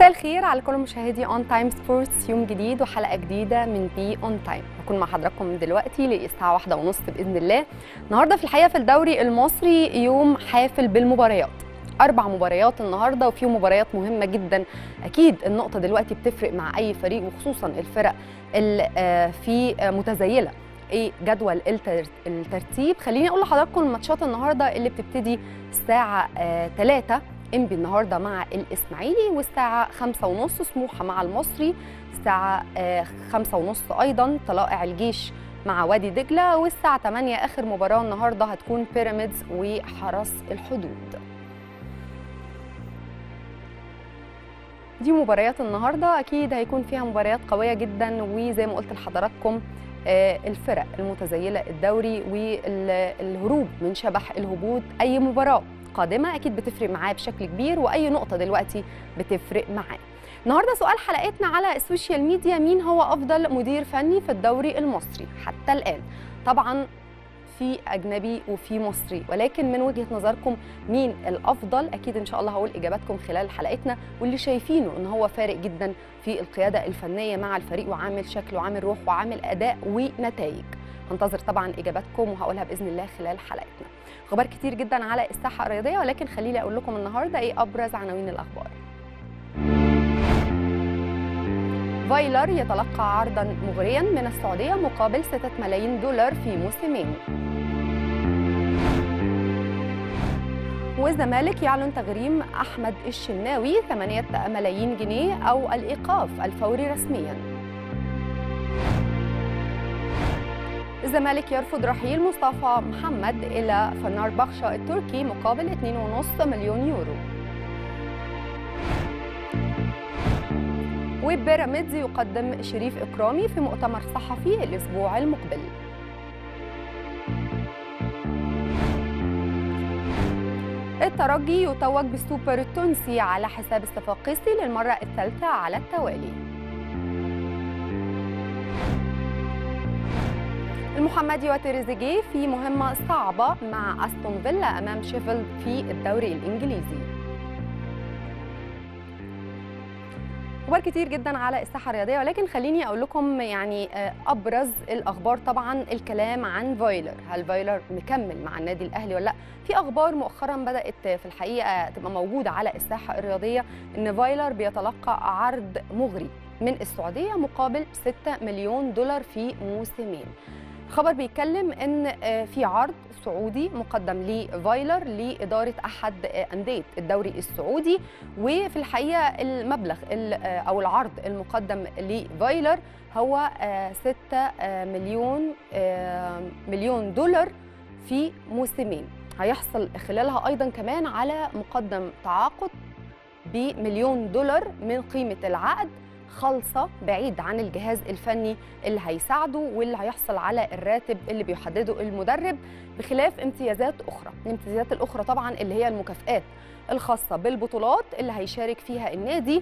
مساء الخير على كل مشاهدي اون تايم سبورتس يوم جديد وحلقه جديده من بي اون تايم هكون مع حضراتكم من دلوقتي للساعه واحدة ونص باذن الله النهارده في الحقيقه في الدوري المصري يوم حافل بالمباريات اربع مباريات النهارده وفي مباريات مهمه جدا اكيد النقطه دلوقتي بتفرق مع اي فريق وخصوصا الفرق اللي في متزيله ايه جدول الترتيب خليني اقول لحضراتكم الماتشات النهارده اللي بتبتدي الساعه 3 انبي النهارده مع الاسماعيلي والساعه 5 ونص سموحه مع المصري الساعه 5 ونص ايضا طلائع الجيش مع وادي دجله والساعه 8 اخر مباراه النهارده هتكون بيراميدز وحرس الحدود دي مباريات النهارده اكيد هيكون فيها مباريات قويه جدا وزي ما قلت لحضراتكم الفرق المتزيله الدوري والهروب من شبح الهبوط اي مباراه قادمه اكيد بتفرق معاه بشكل كبير واي نقطه دلوقتي بتفرق معاه النهارده سؤال حلقتنا على السوشيال ميديا مين هو افضل مدير فني في الدوري المصري حتى الان طبعا في اجنبي وفي مصري ولكن من وجهه نظركم مين الافضل اكيد ان شاء الله هقول اجاباتكم خلال حلقتنا واللي شايفينه ان هو فارق جدا في القياده الفنيه مع الفريق وعامل شكل وعامل روح وعامل اداء ونتائج هنتظر طبعا اجاباتكم وهقولها باذن الله خلال حلقتنا اخبار كتير جدا على الساحه الرياضيه ولكن خليني اقول لكم النهارده ايه ابرز عناوين الاخبار فايلر يتلقى عرضا مغريا من السعوديه مقابل 6 ملايين دولار في موسمين والزمالك يعلن تغريم احمد الشناوي 8 ملايين جنيه او الايقاف الفوري رسميا الزمالك يرفض رحيل مصطفى محمد إلى فنربخشة التركي مقابل 2.5 مليون يورو وبيراميدز يقدم شريف إكرامي في مؤتمر صحفي الأسبوع المقبل الترجي يتوج بالسوبر التونسي على حساب الصفاقسي للمرة الثالثة على التوالي المحمدي وتريزيجيه في مهمة صعبة مع أستون فيلا أمام شيفيلد في الدوري الإنجليزي اخبار كتير جدا على الساحه الرياضيه ولكن خليني اقول لكم يعني ابرز الاخبار طبعا الكلام عن فايلر هل فايلر مكمل مع النادي الاهلي ولا لا في اخبار مؤخرا بدات في الحقيقه تبقى موجوده على الساحه الرياضيه ان فايلر بيتلقى عرض مغري من السعوديه مقابل 6 مليون دولار في موسمين الخبر بيتكلم ان في عرض سعودي مقدم لفايلر لاداره احد انديه الدوري السعودي وفي الحقيقه المبلغ او العرض المقدم لفايلر هو 6 مليون مليون دولار في موسمين هيحصل خلالها ايضا كمان على مقدم تعاقد بمليون دولار من قيمه العقد خالصه بعيد عن الجهاز الفني اللي هيساعده واللي هيحصل على الراتب اللي بيحدده المدرب بخلاف امتيازات اخرى الامتيازات الاخرى طبعا اللي هي المكافئات الخاصه بالبطولات اللي هيشارك فيها النادي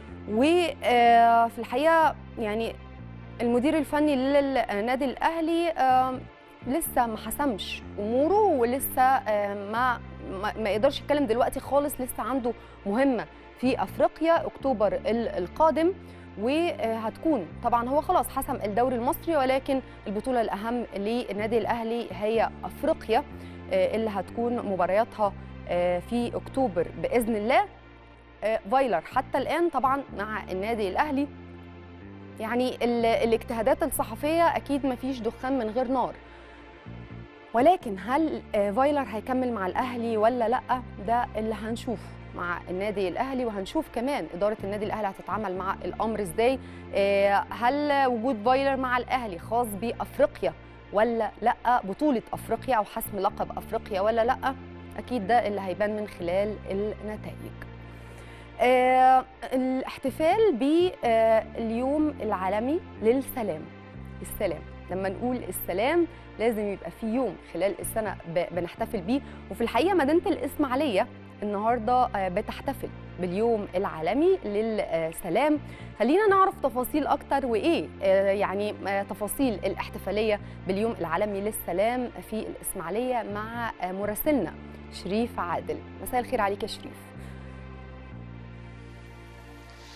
وفي الحقيقه يعني المدير الفني للنادي الاهلي لسه ما حسمش اموره ولسه ما ما يقدرش يتكلم دلوقتي خالص لسه عنده مهمه في افريقيا اكتوبر القادم وهتكون طبعا هو خلاص حسم الدوري المصري ولكن البطوله الاهم للنادي الاهلي هي افريقيا اللي هتكون مبارياتها في اكتوبر باذن الله فايلر حتى الان طبعا مع النادي الاهلي يعني الاجتهادات الصحفيه اكيد ما فيش دخان من غير نار ولكن هل فايلر هيكمل مع الاهلي ولا لا ده اللي هنشوفه مع النادي الاهلي وهنشوف كمان اداره النادي الاهلي هتتعامل مع الامر ازاي هل وجود فايلر مع الاهلي خاص بافريقيا ولا لا بطوله افريقيا او حسم لقب افريقيا ولا لا اكيد ده اللي هيبان من خلال النتائج الاحتفال باليوم العالمي للسلام السلام لما نقول السلام لازم يبقى في يوم خلال السنه بنحتفل بيه وفي الحقيقه مدينه الاسماعيليه النهارده بتحتفل باليوم العالمي للسلام خلينا نعرف تفاصيل اكتر وايه يعني تفاصيل الاحتفاليه باليوم العالمي للسلام في الاسماعيليه مع مراسلنا شريف عادل مساء الخير عليك يا شريف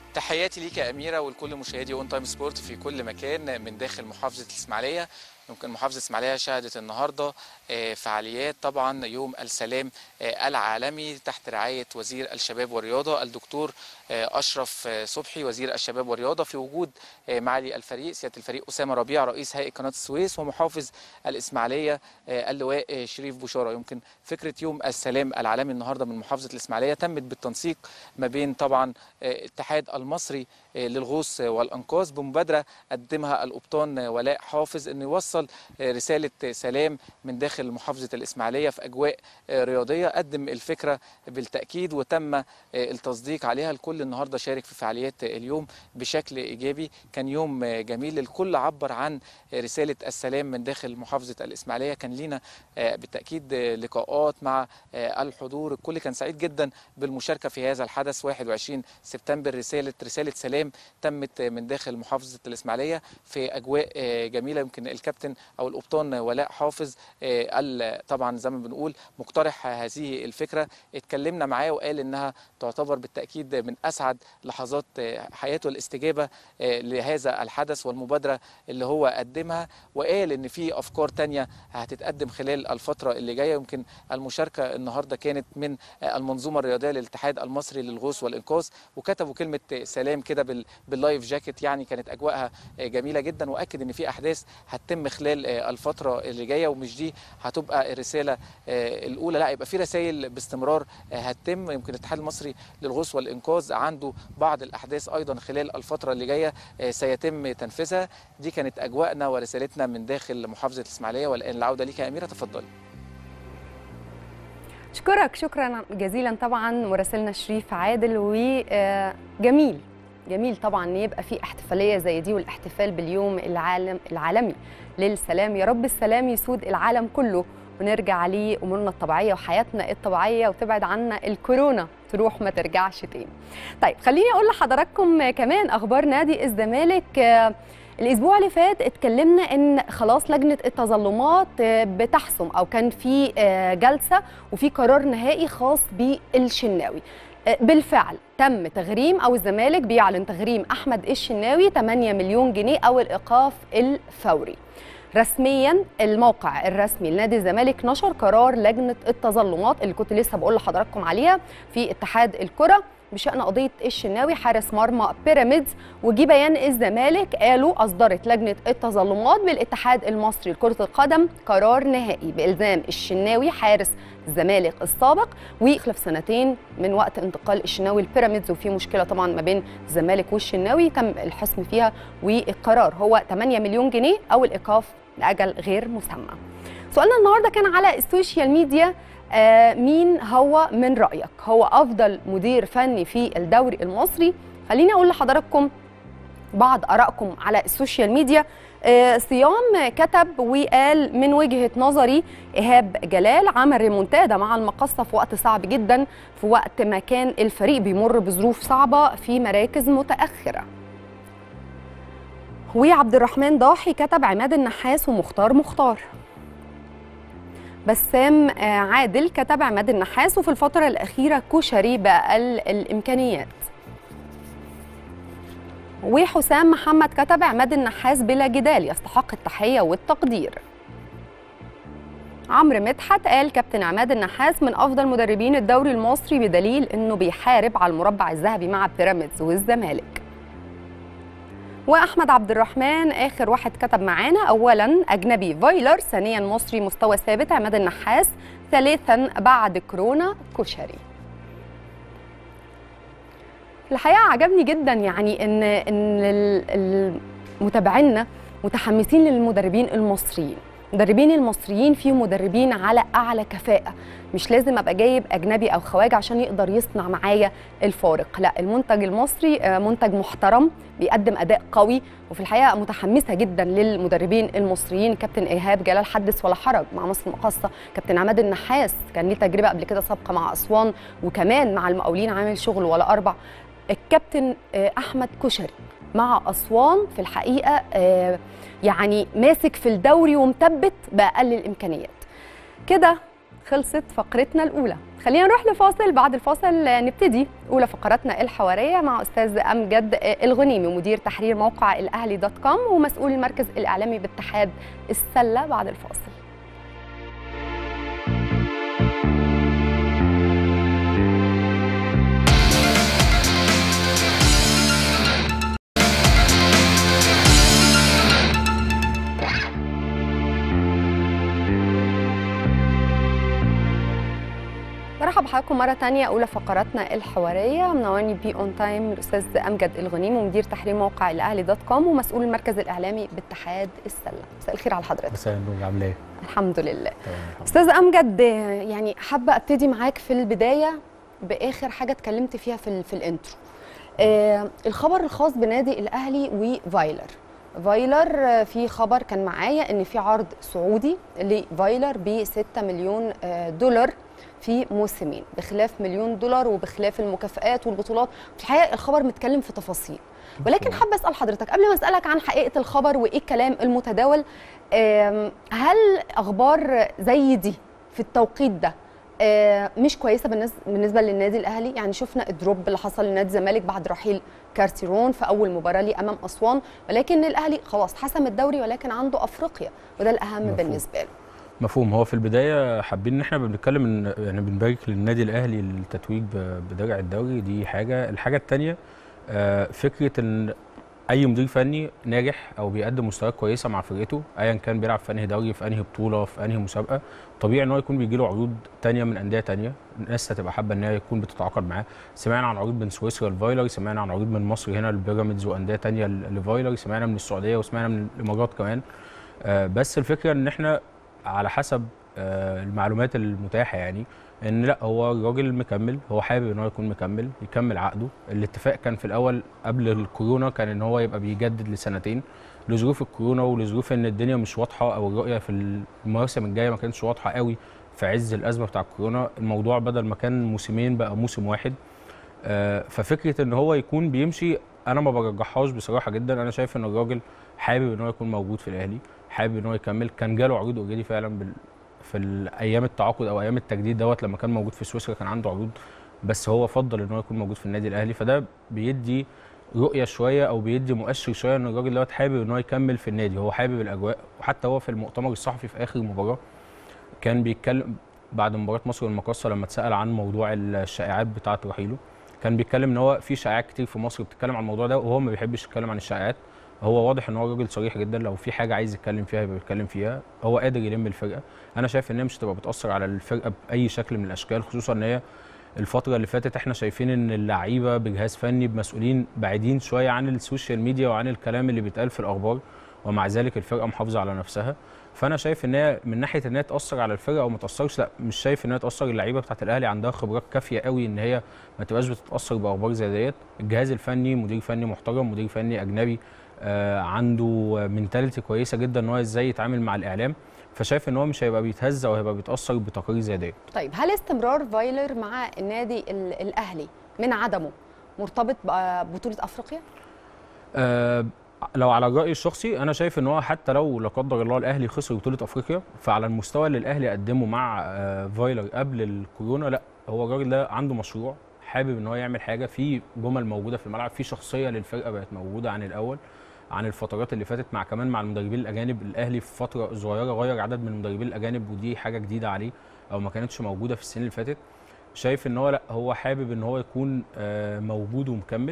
تحياتي ليك يا أميرة ولكل مشاهدي اون تايم سبورت في كل مكان من داخل محافظة الإسماعيلية يمكن محافظة الإسماعيلية شهدت النهاردة فعاليات طبعا يوم السلام العالمي تحت رعاية وزير الشباب والرياضة الدكتور أشرف صبحي وزير الشباب والرياضة في وجود معالي الفريق سيادة الفريق أسامة ربيع رئيس هيئة قناة السويس ومحافظ الإسماعيلية اللواء شريف بشارة يمكن فكرة يوم السلام العالمي النهاردة من محافظة الإسماعيلية تمت بالتنسيق ما بين طبعا الاتحاد المصري للغوص والأنقاذ بمبادرة قدمها القبطان ولاء حافظ أنه يوصل رسالة سلام من داخل محافظة الإسماعيلية في أجواء رياضية قدم الفكرة بالتأكيد وتم التصديق عليها الكل النهاردة شارك في فعاليات اليوم بشكل إيجابي كان يوم جميل الكل عبر عن رسالة السلام من داخل محافظة الإسماعيلية كان لينا بالتأكيد لقاءات مع الحضور الكل كان سعيد جدا بالمشاركة في هذا الحدث 21 سبتمبر رسالة رسالة سلام تمت من داخل محافظة الإسماعيلية في أجواء جميلة يمكن الكابتن أو القبطان ولاء حافظ قال طبعا زي ما بنقول مقترح هذه الفكرة اتكلمنا معاه وقال إنها تعتبر بالتأكيد من أسعد لحظات حياته الاستجابة لهذا الحدث والمبادرة اللي هو قدمها وقال إن في أفكار تانية هتتقدم خلال الفترة اللي جاية يمكن المشاركة النهاردة كانت من المنظومة الرياضية للاتحاد المصري للغوص والإنقاذ وكتبوا كلمة سلام كده باللايف جاكيت يعني كانت أجواءها جميلة جدا وأكد إن في أحداث هتتم خلال الفترة اللي جاية ومش دي هتبقى الرسالة الأولى لا يبقى في رسائل باستمرار هتتم يمكن الاتحاد المصري للغوص والإنقاذ عنده بعض الأحداث أيضا خلال الفترة اللي جاية سيتم تنفيذها دي كانت أجواءنا ورسالتنا من داخل محافظة الإسماعيلية والآن العودة ليك يا أميرة تفضلي اشكرك شكرا جزيلا طبعا مراسلنا شريف عادل وجميل جميل طبعا ان يبقى في احتفاليه زي دي والاحتفال باليوم العالم العالمي للسلام يا رب السلام يسود العالم كله ونرجع لامورنا الطبيعيه وحياتنا الطبيعيه وتبعد عنا الكورونا تروح ما ترجعش تاني. طيب خليني اقول لحضراتكم كمان اخبار نادي الزمالك الاسبوع اللي فات اتكلمنا ان خلاص لجنه التظلمات بتحسم او كان في جلسه وفي قرار نهائي خاص بالشناوي بالفعل تم تغريم او الزمالك بيعلن تغريم احمد الشناوي 8 مليون جنيه او الايقاف الفوري رسميا الموقع الرسمي لنادي الزمالك نشر قرار لجنه التظلمات اللي كنت لسه بقول لحضراتكم عليها في اتحاد الكره بشان قضيه الشناوي حارس مرمى بيراميدز وجي بيان الزمالك قالوا اصدرت لجنه التظلمات بالاتحاد المصري لكره القدم قرار نهائي بالزام الشناوي حارس الزمالك السابق ويخلف سنتين من وقت انتقال الشناوي لبيراميدز وفي مشكله طبعا ما بين الزمالك والشناوي تم الحسم فيها والقرار هو 8 مليون جنيه او الايقاف لاجل غير مسمى. سؤالنا النهارده كان على السوشيال ميديا آه مين هو من رايك هو افضل مدير فني في الدوري المصري خليني اقول لحضراتكم بعض ارائكم على السوشيال ميديا آه صيام كتب وقال من وجهه نظري ايهاب جلال عمل ريمونتادا مع المقصه في وقت صعب جدا في وقت ما كان الفريق بيمر بظروف صعبه في مراكز متاخره وعبد الرحمن ضاحي كتب عماد النحاس ومختار مختار بسام عادل كتب عماد النحاس وفي الفترة الأخيرة كشري بأقل الإمكانيات وحسام محمد كتب عماد النحاس بلا جدال يستحق التحية والتقدير عمرو مدحت قال كابتن عماد النحاس من افضل مدربين الدوري المصري بدليل انه بيحارب على المربع الذهبي مع بيراميدز والزمالك واحمد عبد الرحمن اخر واحد كتب معانا اولا اجنبي فايلر ثانيا مصري مستوى ثابت عماد النحاس ثالثا بعد كورونا كشري الحقيقه عجبني جدا يعني ان ان متابعينا متحمسين للمدربين المصريين المدربين المصريين فيهم مدربين على اعلى كفاءه مش لازم ابقى جايب اجنبي او خواجه عشان يقدر يصنع معايا الفارق لا المنتج المصري منتج محترم بيقدم اداء قوي وفي الحقيقه متحمسه جدا للمدربين المصريين كابتن ايهاب جلال حدث ولا حرج مع مصر المقاصه كابتن عماد النحاس كان ليه تجربه قبل كده سابقه مع اسوان وكمان مع المقاولين عامل شغل ولا اربع الكابتن احمد كشري مع اسوان في الحقيقه يعني ماسك في الدوري ومثبت باقل الامكانيات كده خلصت فقرتنا الأولى خلينا نروح لفاصل بعد الفاصل نبتدي أولى فقراتنا الحوارية مع أستاذ أمجد الغنيمي مدير تحرير موقع الأهلي دوت كوم ومسؤول المركز الإعلامي باتحاد السلة بعد الفاصل برحب بحضراتكم مرة تانية أولى فقراتنا الحوارية منورني بي أون تايم الأستاذ أمجد الغنيم ومدير تحرير موقع الأهلي دوت كوم ومسؤول المركز الإعلامي باتحاد السلة مساء الخير على حضرتك مساء النور عامله ايه؟ الحمد لله تمام الحمد أستاذ أمجد يعني حابة أبتدي معاك في البداية بآخر حاجة اتكلمت فيها في, ال- في الانترو آه الخبر الخاص بنادي الأهلي وفايلر فايلر آه، في خبر كان معايا ان في عرض سعودي لفايلر ب 6 مليون آه، دولار في موسمين بخلاف مليون دولار وبخلاف المكافآت والبطولات في الحقيقه الخبر متكلم في تفاصيل ولكن حابه اسال حضرتك قبل ما اسالك عن حقيقه الخبر وايه الكلام المتداول آم، هل اخبار زي دي في التوقيت ده آه، مش كويسه بالنسبه بالنسبه للنادي الاهلي يعني شفنا الدروب اللي حصل لنادي الزمالك بعد رحيل كارتيرون في اول مباراه ليه امام اسوان ولكن الاهلي خلاص حسم الدوري ولكن عنده افريقيا وده الاهم مفهوم. بالنسبه له مفهوم هو في البدايه حابين ان احنا بنتكلم ان يعني بنبارك للنادي الاهلي التتويج ب- بدرع الدوري دي حاجه الحاجه الثانيه فكره ان اي مدير فني ناجح او بيقدم مستويات كويسه مع فرقته ايا كان بيلعب في انهي دوري في انهي بطوله في انهي مسابقه طبيعي ان هو يكون بيجي له عروض تانية من انديه تانية الناس هتبقى حابه ان هي يكون بتتعاقد معاه سمعنا عن عروض من سويسرا لفايلر سمعنا عن عروض من مصر هنا لبيراميدز وانديه تانية لفايلر سمعنا من السعوديه وسمعنا من الامارات كمان آه، بس الفكره ان احنا على حسب آه، المعلومات المتاحه يعني ان لا هو الراجل مكمل هو حابب ان هو يكون مكمل يكمل عقده الاتفاق كان في الاول قبل الكورونا كان ان هو يبقى بيجدد لسنتين لظروف الكورونا ولظروف ان الدنيا مش واضحه او الرؤيه في المواسم الجايه ما كانتش واضحه قوي في عز الازمه بتاع الكورونا الموضوع بدل ما كان موسمين بقى موسم واحد آه، ففكره ان هو يكون بيمشي انا ما برجحهاش بصراحه جدا انا شايف ان الراجل حابب ان هو يكون موجود في الاهلي حابب ان هو يكمل كان جاله عروض اوريدي فعلا بال... في ال- ايام التعاقد او ايام التجديد دوت لما كان موجود في سويسرا كان عنده عروض بس هو فضل ان هو يكون موجود في النادي الاهلي فده بيدي رؤيه شويه او بيدي مؤشر شويه ان الراجل دوت حابب ان هو يكمل في النادي هو حابب الاجواء وحتى هو في المؤتمر الصحفي في اخر مباراه كان بيتكلم بعد مباراه مصر والمقاصه لما اتسال عن موضوع الشائعات بتاعه رحيله كان بيتكلم ان هو في شائعات كتير في مصر بتتكلم عن الموضوع ده وهو ما بيحبش يتكلم عن الشائعات هو واضح ان هو راجل صريح جدا لو في حاجه عايز يتكلم فيها يبقى بيتكلم فيها هو قادر يلم الفرقه انا شايف ان هي مش هتبقى بتاثر على الفرقه باي شكل من الاشكال خصوصا ان هي الفتره اللي فاتت احنا شايفين ان اللعيبه بجهاز فني بمسؤولين بعيدين شويه عن السوشيال ميديا وعن الكلام اللي بيتقال في الاخبار ومع ذلك الفرقه محافظه على نفسها فانا شايف ان هي من ناحيه ان هي تاثر على الفرقه او ما تاثرش لا مش شايف ان هي تاثر اللعيبه بتاعت الاهلي عندها خبرات كافيه قوي ان هي ما تبقاش بتتاثر باخبار زي ديت الجهاز الفني مدير فني محترم مدير فني اجنبي آه عنده منتاليتي كويسه جدا ان هو ازاي يتعامل مع الاعلام فشايف ان هو مش هيبقى بيتهز او هيبقى بيتاثر بتقارير زي ديت طيب هل استمرار فايلر مع النادي ال- الاهلي من عدمه مرتبط ببطوله افريقيا آه لو على الراي الشخصي انا شايف ان هو حتى لو لا قدر الله الاهلي خسر بطوله افريقيا فعلى المستوى اللي الاهلي قدمه مع آه فايلر قبل الكورونا لا هو الراجل ده عنده مشروع حابب ان هو يعمل حاجه في جمل موجوده في الملعب في شخصيه للفرقه بقت موجوده عن الاول عن الفترات اللي فاتت مع كمان مع المدربين الاجانب الاهلي في فتره صغيره غير عدد من المدربين الاجانب ودي حاجه جديده عليه او ما كانتش موجوده في السنين اللي فاتت شايف ان هو لا هو حابب ان هو يكون آه موجود ومكمل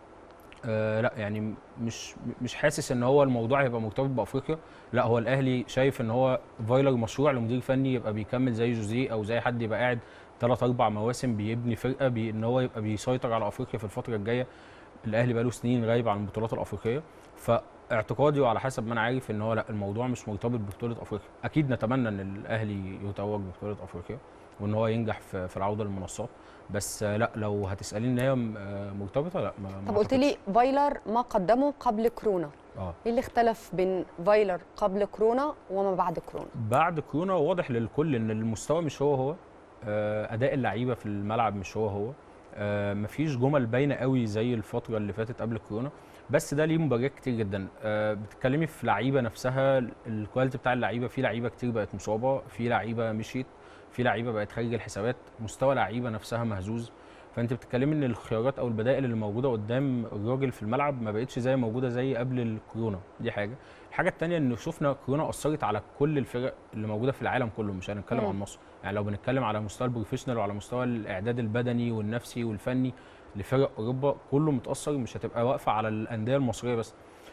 آه لا يعني مش مش حاسس ان هو الموضوع هيبقى مرتبط بافريقيا لا هو الاهلي شايف ان هو فايلر مشروع لمدير فني يبقى بيكمل زي جوزيه او زي حد يبقى قاعد ثلاث اربع مواسم بيبني فرقه بي ان هو يبقى بيسيطر على افريقيا في الفتره الجايه الاهلي بقاله سنين غايب عن البطولات الافريقيه فاعتقادي وعلى حسب ما انا عارف ان هو لا الموضوع مش مرتبط ببطوله افريقيا اكيد نتمنى ان الاهلي يتوج ببطوله افريقيا وان هو ينجح في في العوده للمنصات بس آه، لا لو هتساليني ان هي آه، مرتبطه لا ما ما طب قلت لي فايلر ما قدمه قبل كورونا اه ايه اللي اختلف بين فايلر قبل كورونا وما بعد كورونا بعد كورونا واضح للكل ان المستوى مش هو هو آه، اداء اللعيبه في الملعب مش هو هو آه، مفيش جمل باينه قوي زي الفتره اللي فاتت قبل الكورونا بس ده ليه مباريات كتير جدا آه، بتتكلمي في لعيبه نفسها الكواليتي بتاع اللعيبه في لعيبه كتير بقت مصابه في لعيبه مشيت في لعيبه بقت خارج الحسابات مستوى لعيبه نفسها مهزوز فانت بتتكلمي ان الخيارات او البدائل اللي موجوده قدام الراجل في الملعب ما بقتش زي موجوده زي قبل الكورونا دي حاجه الحاجه الثانيه ان شفنا كورونا اثرت على كل الفرق اللي موجوده في العالم كله مش هنتكلم مم. عن مصر يعني لو بنتكلم على مستوى البروفيشنال وعلى مستوى الاعداد البدني والنفسي والفني لفرق اوروبا كله متاثر مش هتبقى واقفه على الانديه المصريه بس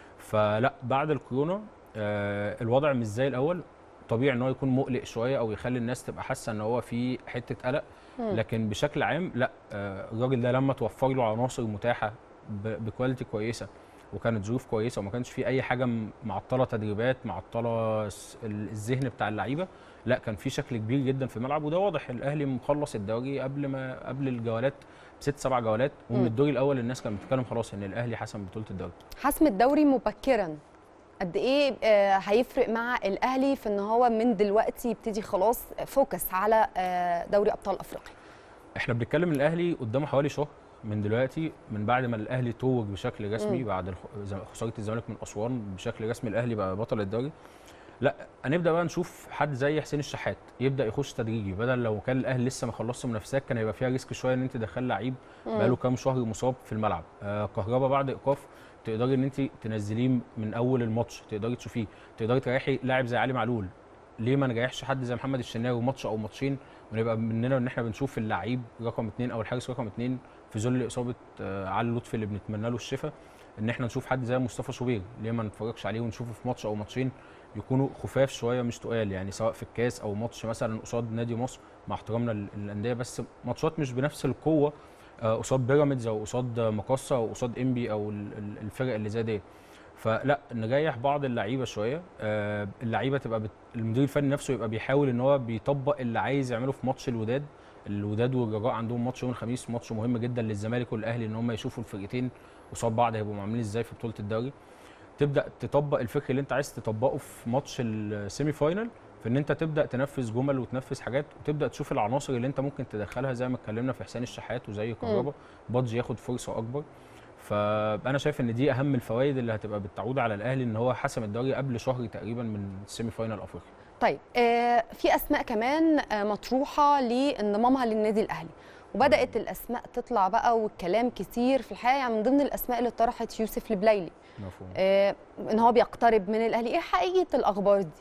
فلا بعد الكورونا آه الوضع مش زي الاول طبيعي ان هو يكون مقلق شويه او يخلي الناس تبقى حاسه ان هو في حته قلق مم. لكن بشكل عام لا آه الراجل ده لما توفر له عناصر متاحه ب- بكواليتي كويسه وكانت ظروف كويسه وما كانش في اي حاجه م- معطله تدريبات معطله س- ال- الذهن بتاع اللعيبه لا كان في شكل كبير جدا في الملعب وده واضح الاهلي مخلص الدوري قبل ما قبل الجولات ست سبع جولات ومن مم. الدور الاول الناس كانت بتتكلم خلاص ان الاهلي حسم بطوله الدوري حسم الدوري مبكرا قد ايه آه، هيفرق مع الاهلي في ان هو من دلوقتي يبتدي خلاص فوكس على آه، دوري ابطال افريقيا احنا بنتكلم ان الاهلي قدامه حوالي شهر من دلوقتي من بعد ما الاهلي توج بشكل رسمي مم. بعد الخ- ز- خساره الزمالك من اسوان بشكل رسمي الاهلي بقى بطل الدوري لا هنبدا بقى نشوف حد زي حسين الشحات يبدا يخش تدريجي بدل لو كان الاهلي لسه ما خلصش منافسات كان هيبقى فيها ريسك شويه ان انت تدخل لعيب مم. بقاله كام شهر مصاب في الملعب آه كهربا بعد ايقاف تقدري ان انت تنزليه من اول الماتش تقدري تشوفيه تقدري تريحي لاعب زي علي معلول ليه ما نريحش حد زي محمد الشناوي ماتش او ماتشين ونبقى مننا ان احنا بنشوف اللعيب رقم اثنين او الحارس رقم اثنين في ظل اصابه آه، علي لطفي اللي بنتمنى له الشفاء ان احنا نشوف حد زي مصطفى شوبير ليه ما نتفرجش عليه ونشوفه في ماتش او ماتشين يكونوا خفاف شويه مش تقال يعني سواء في الكاس او ماتش مثلا قصاد نادي مصر مع احترامنا لل- للانديه بس ماتشات مش بنفس القوه آه، قصاد بيراميدز او قصاد مقصه او قصاد انبي او ال- ال- الفرق اللي زي ديت فلا نريح بعض اللعيبه شويه آه، اللعيبه تبقى بت... المدير الفني نفسه يبقى بيحاول ان هو بيطبق اللي عايز يعمله في ماتش الوداد الوداد والرجاء عندهم ماتش يوم الخميس ماتش مهم جدا للزمالك والاهلي ان هم يشوفوا الفرقتين قصاد بعض هيبقوا عاملين ازاي في بطوله الدوري تبدا تطبق الفكر اللي انت عايز تطبقه في ماتش السيمي فاينل في ان انت تبدا تنفذ جمل وتنفذ حاجات وتبدا تشوف العناصر اللي انت ممكن تدخلها زي ما اتكلمنا في حسين الشحات وزي كهربا بادجي ياخد فرصه اكبر فانا شايف ان دي اهم الفوائد اللي هتبقى بتعود على الاهلي ان هو حسم الدوري قبل شهر تقريبا من السيمي فاينل افريقيا طيب آه، في اسماء كمان آه، مطروحه لانضمامها للنادي الاهلي وبدات الاسماء تطلع بقى والكلام كتير في الحقيقه يعني من ضمن الاسماء اللي طرحت يوسف البلايلي مفهوم آه، ان هو بيقترب من الاهلي ايه حقيقه الاخبار دي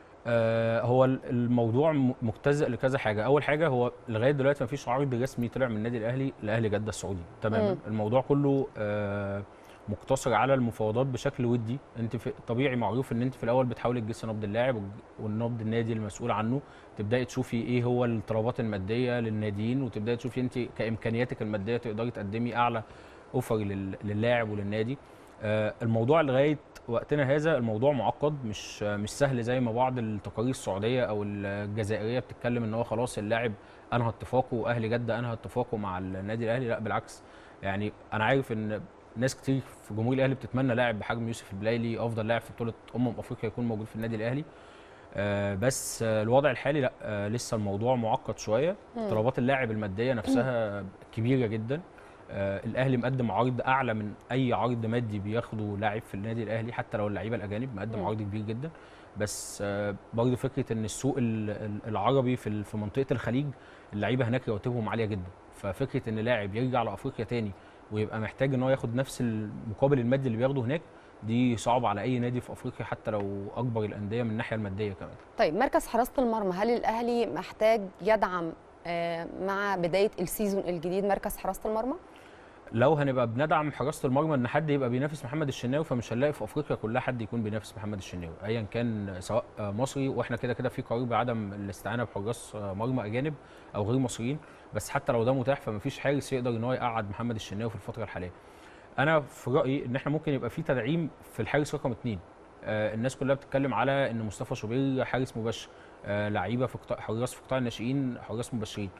آه هو ال- الموضوع م- مجتزئ لكذا حاجه اول حاجه هو لغايه دلوقتي ما فيش عرض رسمي طلع من النادي الاهلي لاهلي جده السعودي تماما مم. الموضوع كله آه مقتصر على المفاوضات بشكل ودي انت في طبيعي معروف ان انت في الاول بتحاولي تجسي نبض اللاعب والج- والنبض النادي المسؤول عنه تبداي تشوفي ايه هو الطلبات الماديه للناديين وتبداي تشوفي انت كامكانياتك الماديه تقدري تقدمي اعلى اوفر لل- للاعب وللنادي آه، الموضوع لغايه وقتنا هذا الموضوع معقد مش مش سهل زي ما بعض التقارير السعوديه او الجزائريه بتتكلم ان هو خلاص اللاعب انهى اتفاقه واهلي جده انهى اتفاقه مع النادي الاهلي لا بالعكس يعني انا عارف ان ناس كتير في جمهور الاهلي بتتمنى لاعب بحجم يوسف البلايلي افضل لاعب في بطوله امم افريقيا يكون موجود في النادي الاهلي آه، بس آه، الوضع الحالي لا آه، لسه الموضوع معقد شويه مم. طلبات اللاعب الماديه نفسها كبيره جدا آه، الاهلي مقدم عرض اعلى من اي عرض مادي بياخده لاعب في النادي الاهلي حتى لو اللعيبه الاجانب مقدم مم. عرض كبير جدا بس آه، برضه فكره ان السوق ال- ال- العربي في ال- في منطقه الخليج اللعيبه هناك رواتبهم عاليه جدا ففكره ان لاعب يرجع لافريقيا تاني ويبقى محتاج ان هو ياخد نفس المقابل المادي اللي بياخده هناك دي صعبه على اي نادي في افريقيا حتى لو اكبر الانديه من الناحيه الماديه كمان طيب مركز حراسه المرمى هل الاهلي محتاج يدعم آه، مع بدايه السيزون الجديد مركز حراسه المرمى لو هنبقى بندعم حراسه المرمى ان حد يبقى بينافس محمد الشناوي فمش هنلاقي في افريقيا كلها حد يكون بينافس محمد الشناوي ايا كان سواء مصري واحنا كده كده في قرار بعدم الاستعانه بحراس مرمى اجانب او غير مصريين بس حتى لو ده متاح فمفيش حارس يقدر ان هو يقعد محمد الشناوي في الفتره الحاليه انا في رايي ان احنا ممكن يبقى في تدعيم في الحارس رقم اثنين آه الناس كلها بتتكلم على ان مصطفى شوبير حارس مباشر آه لعيبه في قطاع حراس في قطاع الناشئين حراس مباشرين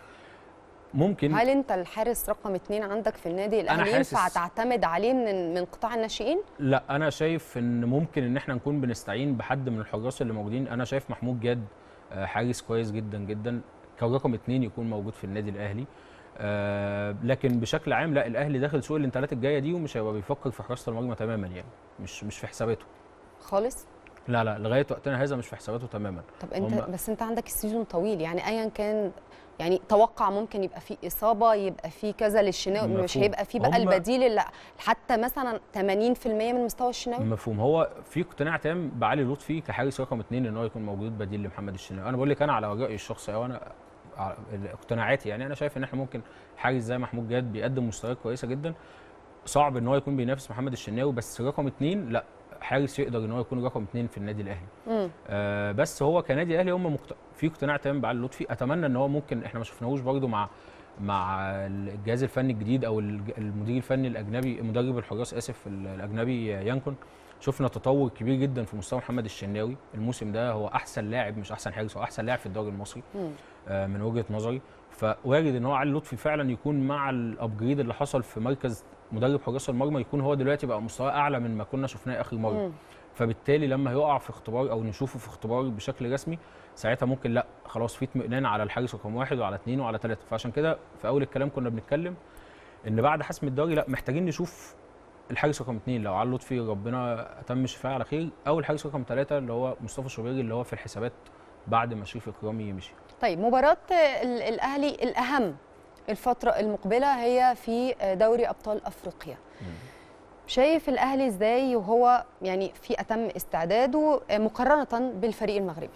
ممكن هل انت الحارس رقم اثنين عندك في النادي الاهلي حاسس- ينفع تعتمد عليه من من قطاع الناشئين لا انا شايف ان ممكن ان احنا نكون بنستعين بحد من الحراس اللي موجودين انا شايف محمود جاد آه، حارس كويس جدا جدا كان رقم اتنين يكون موجود في النادي الاهلي آه لكن بشكل عام لا الاهلي داخل سوق الانتقالات الجايه دي ومش هيبقى بيفكر في حراسه المرمى تماما يعني مش مش في حساباته خالص لا لا لغايه وقتنا هذا مش في حساباته تماما طب انت هم- بس انت عندك السيزون طويل يعني ايا كان يعني توقع ممكن يبقى فيه اصابه يبقى فيه كذا للشناوي مش مفهوم. هيبقى فيه بقى هم- البديل اللي حتى مثلا 80% من مستوى الشناوي مفهوم هو في اقتناع تام بعلي لطفي كحارس رقم اثنين ان هو يكون موجود بديل لمحمد الشناوي انا بقول لك انا على رايي الشخصي او انا على اقتناعاتي يعني انا شايف ان احنا ممكن حارس زي محمود جاد بيقدم مستويات كويسه جدا صعب ان هو يكون بينافس محمد الشناوي بس رقم اثنين لا حارس يقدر ان هو يكون رقم اثنين في النادي الاهلي مم. آه بس هو كنادي اهلي هم مقت... في اقتناع تام بعلي لطفي اتمنى ان هو ممكن احنا ما شفناهوش برده مع مع الجهاز الفني الجديد او الج- المدير الفني الاجنبي مدرب الحراس اسف ال- الاجنبي يانكون شفنا تطور كبير جدا في مستوى محمد الشناوي الموسم ده هو احسن لاعب مش احسن حارس هو احسن لاعب في الدوري المصري مم. آه، من وجهه نظري فوارد ان هو علي لطفي فعلا يكون مع الابجريد اللي حصل في مركز مدرب حراس المرمى يكون هو دلوقتي بقى مستواه اعلى من ما كنا شفناه اخر مره مم. فبالتالي لما هيقع في اختبار او نشوفه في اختبار بشكل رسمي ساعتها ممكن لا خلاص في اطمئنان على الحارس رقم واحد وعلى اثنين وعلى ثلاثه فعشان كده في اول الكلام كنا بنتكلم ان بعد حسم الدوري لا محتاجين نشوف الحارس رقم اثنين لو علي لطفي ربنا اتم شفاه على خير او الحارس رقم ثلاثه اللي هو مصطفى شوبيري اللي هو في الحسابات بعد ما شريف اكرامي مشي طيب مباراة ال- الأهلي الأهم الفترة المقبلة هي في دوري أبطال أفريقيا شايف الأهلي إزاي وهو يعني في أتم استعداده مقارنة بالفريق المغربي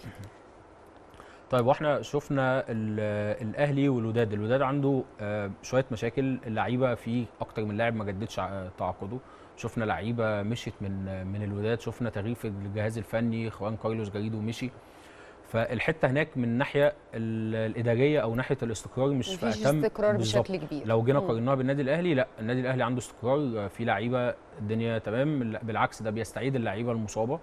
طيب واحنا شفنا ال- الاهلي والوداد الوداد عنده آه، شويه مشاكل اللعيبه فيه اكتر من لاعب ما جددش ع- تعاقده شفنا لعيبه مشيت من من الوداد شفنا تغيير في الجهاز الفني خوان كارلوس جاريدو مشي فالحته هناك من الناحيه ال- الاداريه او ناحيه الاستقرار مش في مفيش أتم استقرار بالظبط. بشكل كبير لو جينا مم. قارناها بالنادي الاهلي لا النادي الاهلي عنده استقرار في لعيبه الدنيا تمام بالعكس ده بيستعيد اللعيبه المصابه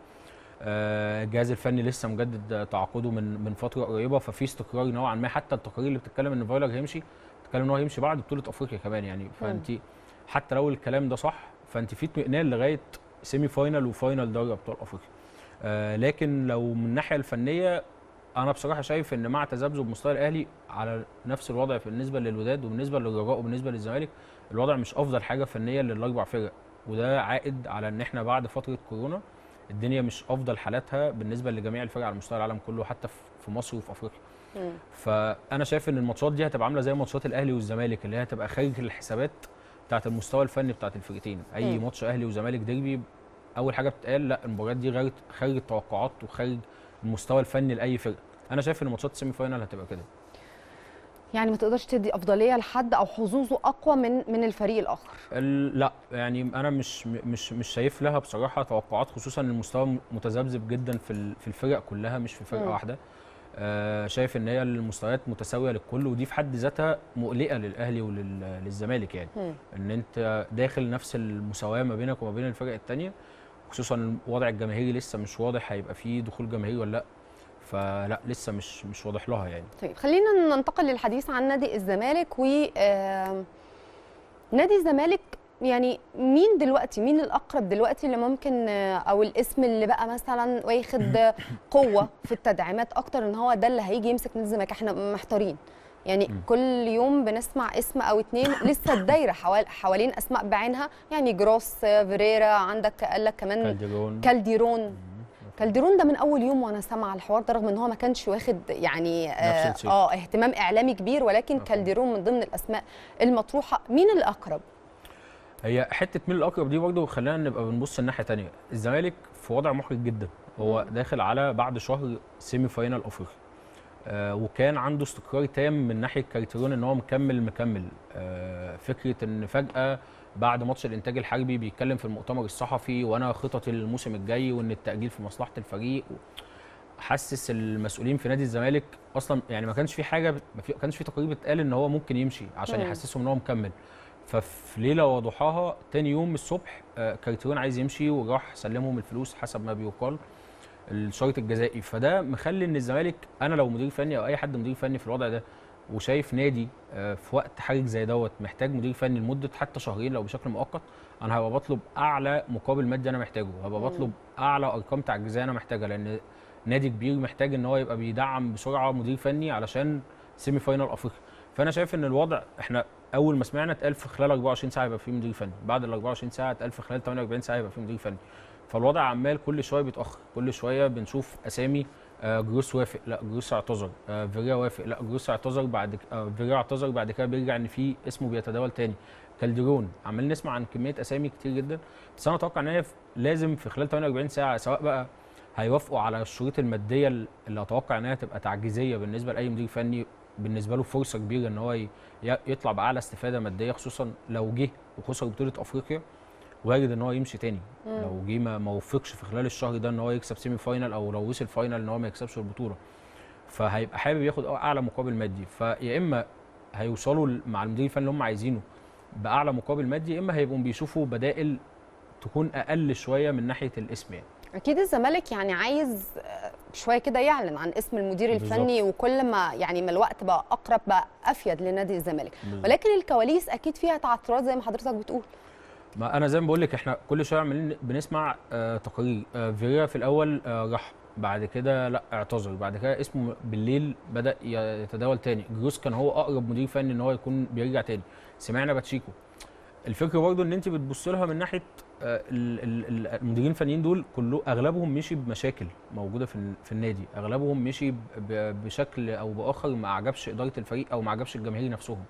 آه، الجهاز الفني لسه مجدد تعاقده من من فتره قريبه ففي استقرار نوعا ما حتى التقارير اللي بتتكلم ان فايلر هيمشي بتتكلم ان هو هيمشي بعد بطوله افريقيا كمان يعني فانت حتى لو الكلام ده صح فانت في اطمئنان لغايه سيمي فاينل وفاينل دوري ابطال افريقيا آه، لكن لو من الناحيه الفنيه انا بصراحه شايف ان مع تذبذب مستوى الاهلي على نفس الوضع بالنسبه للوداد وبالنسبه للرجاء وبالنسبه للزمالك الوضع مش افضل حاجه فنيا للاربع فرق وده عائد على ان احنا بعد فتره كورونا الدنيا مش افضل حالاتها بالنسبه لجميع الفرق على مستوى العالم كله حتى في- في مصر وفي افريقيا مم. فانا شايف ان الماتشات دي هتبقى عامله زي ماتشات الاهلي والزمالك اللي هي هتبقى خارج الحسابات بتاعه المستوى الفني بتاعه الفرقتين اي مم. ماتش اهلي وزمالك ديربي اول حاجه بتتقال لا المباريات دي غير خارج التوقعات وخارج المستوى الفني لاي فرقه انا شايف ان ماتشات السيمي فاينال هتبقى كده يعني ما تقدرش تدي أفضلية لحد أو حظوظه أقوى من من الفريق الآخر ال- لا يعني انا مش مش مش شايف لها بصراحه توقعات خصوصا ان المستوى متذبذب جدا في ال- في الفرق كلها مش في فرقه مم. واحده آه شايف ان هي المستويات متساويه للكل ودي في حد ذاتها مقلقه للاهلي وللزمالك يعني مم. ان انت داخل نفس المساواه ما بينك وما بين الفرق الثانيه خصوصا الوضع الجماهيري لسه مش واضح هيبقى فيه دخول جماهيري ولا لا فلا لسه مش مش واضح لها يعني طيب خلينا ننتقل للحديث عن نادي الزمالك و آم، نادي الزمالك يعني مين دلوقتي مين الاقرب دلوقتي اللي ممكن آه، او الاسم اللي بقى مثلا واخد قوه في التدعيمات اكتر ان هو ده اللي هيجي يمسك نادي الزمالك احنا محتارين يعني مم. كل يوم بنسمع اسم او اتنين لسه الدايره حوال حوالين اسماء بعينها يعني جروس آه، فيريرا عندك قال لك كمان كالديرون كالديرون كالديرون ده من اول يوم وانا سامعه الحوار ده رغم ان هو ما كانش واخد يعني نفس اه, الشيء. آه اهتمام اعلامي كبير ولكن مفهوم. كالديرون من ضمن الاسماء المطروحه مين الاقرب هي حته مين الاقرب دي برضه خلينا نبقى بنبص الناحيه تانية الزمالك في وضع محرج جدا هو مم. داخل على بعد شهر سيمي فاينال افريقيا آه وكان عنده استقرار تام من ناحيه كارتيرون ان هو مكمل مكمل آه فكره ان فجاه بعد ماتش الانتاج الحربي بيتكلم في المؤتمر الصحفي وانا خططي للموسم الجاي وان التاجيل في مصلحه الفريق حسس المسؤولين في نادي الزمالك اصلا يعني ما كانش في حاجه ما في- ما كانش في تقارير بتقال ان هو ممكن يمشي عشان مم. يحسسهم ان هو مكمل ففي ليله وضحاها تاني يوم الصبح آه، كارتيرون عايز يمشي وراح سلمهم الفلوس حسب ما بيقال الشرط الجزائي فده مخلي ان الزمالك انا لو مدير فني او اي حد مدير فني في الوضع ده وشايف نادي آه، في وقت حرج زي دوت محتاج مدير فني لمده حتى شهرين لو بشكل مؤقت انا هبقى بطلب اعلى مقابل مادي انا محتاجه هبقى مم. بطلب اعلى ارقام تعجيزيه انا محتاجها لان نادي كبير محتاج ان هو يبقى بيدعم بسرعه مدير فني علشان سيمي فاينال افريقيا فانا شايف ان الوضع احنا اول ما سمعنا اتقال في خلال 24 ساعه يبقى في مدير فني بعد ال 24 ساعه اتقال في خلال 48 ساعه يبقى في مدير فني فالوضع عمال كل شويه بيتاخر كل شويه بنشوف اسامي آه، جروس وافق لا جروس اعتذر آه، فيريا وافق لا جروس اعتذر بعد ك- آه، فيريا اعتذر بعد كده بيرجع ان في اسمه بيتداول تاني كالديرون عمال نسمع عن كميه اسامي كتير جدا بس انا اتوقع ان هي في- لازم في خلال 48 ساعه سواء بقى هيوافقوا على الشروط الماديه اللي اتوقع انها تبقى تعجيزيه بالنسبه لاي مدير فني بالنسبه له فرصه كبيره ان هو ي- ي- يطلع باعلى استفاده ماديه خصوصا لو جه وخسر بطوله افريقيا وارد ان هو يمشي تاني مم. لو جه ما ما وفقش في خلال الشهر ده ان هو يكسب سيمي فاينال او لو وصل فاينال ان هو ما يكسبش البطوله فهيبقى حابب ياخد اعلى مقابل مادي فيا اما هيوصلوا ل- مع المدير الفني اللي هم عايزينه باعلى مقابل مادي يا اما هيبقوا بيشوفوا بدائل تكون اقل شويه من ناحيه الاسم يعني اكيد الزمالك يعني عايز آه، شويه كده يعلن عن اسم المدير بالظبط. الفني وكل ما يعني ما الوقت بقى اقرب بقى افيد لنادي الزمالك بالظبط. ولكن الكواليس اكيد فيها تعثرات زي ما حضرتك بتقول ما انا زي ما بقول لك احنا كل شويه عمالين بنسمع آه تقارير آه فيريرا في الاول آه راح بعد كده لا اعتذر بعد كده اسمه بالليل بدا ي- يتداول تاني جروس كان هو اقرب مدير فني ان هو يكون بيرجع تاني سمعنا باتشيكو الفكره برضو ان انت بتبص لها من ناحيه آه، ال- ال- ال- المديرين الفنيين دول كله اغلبهم مشي بمشاكل موجوده في ال- في النادي اغلبهم مشي ب- ب- بشكل او باخر ما عجبش اداره الفريق او ما عجبش الجماهير نفسهم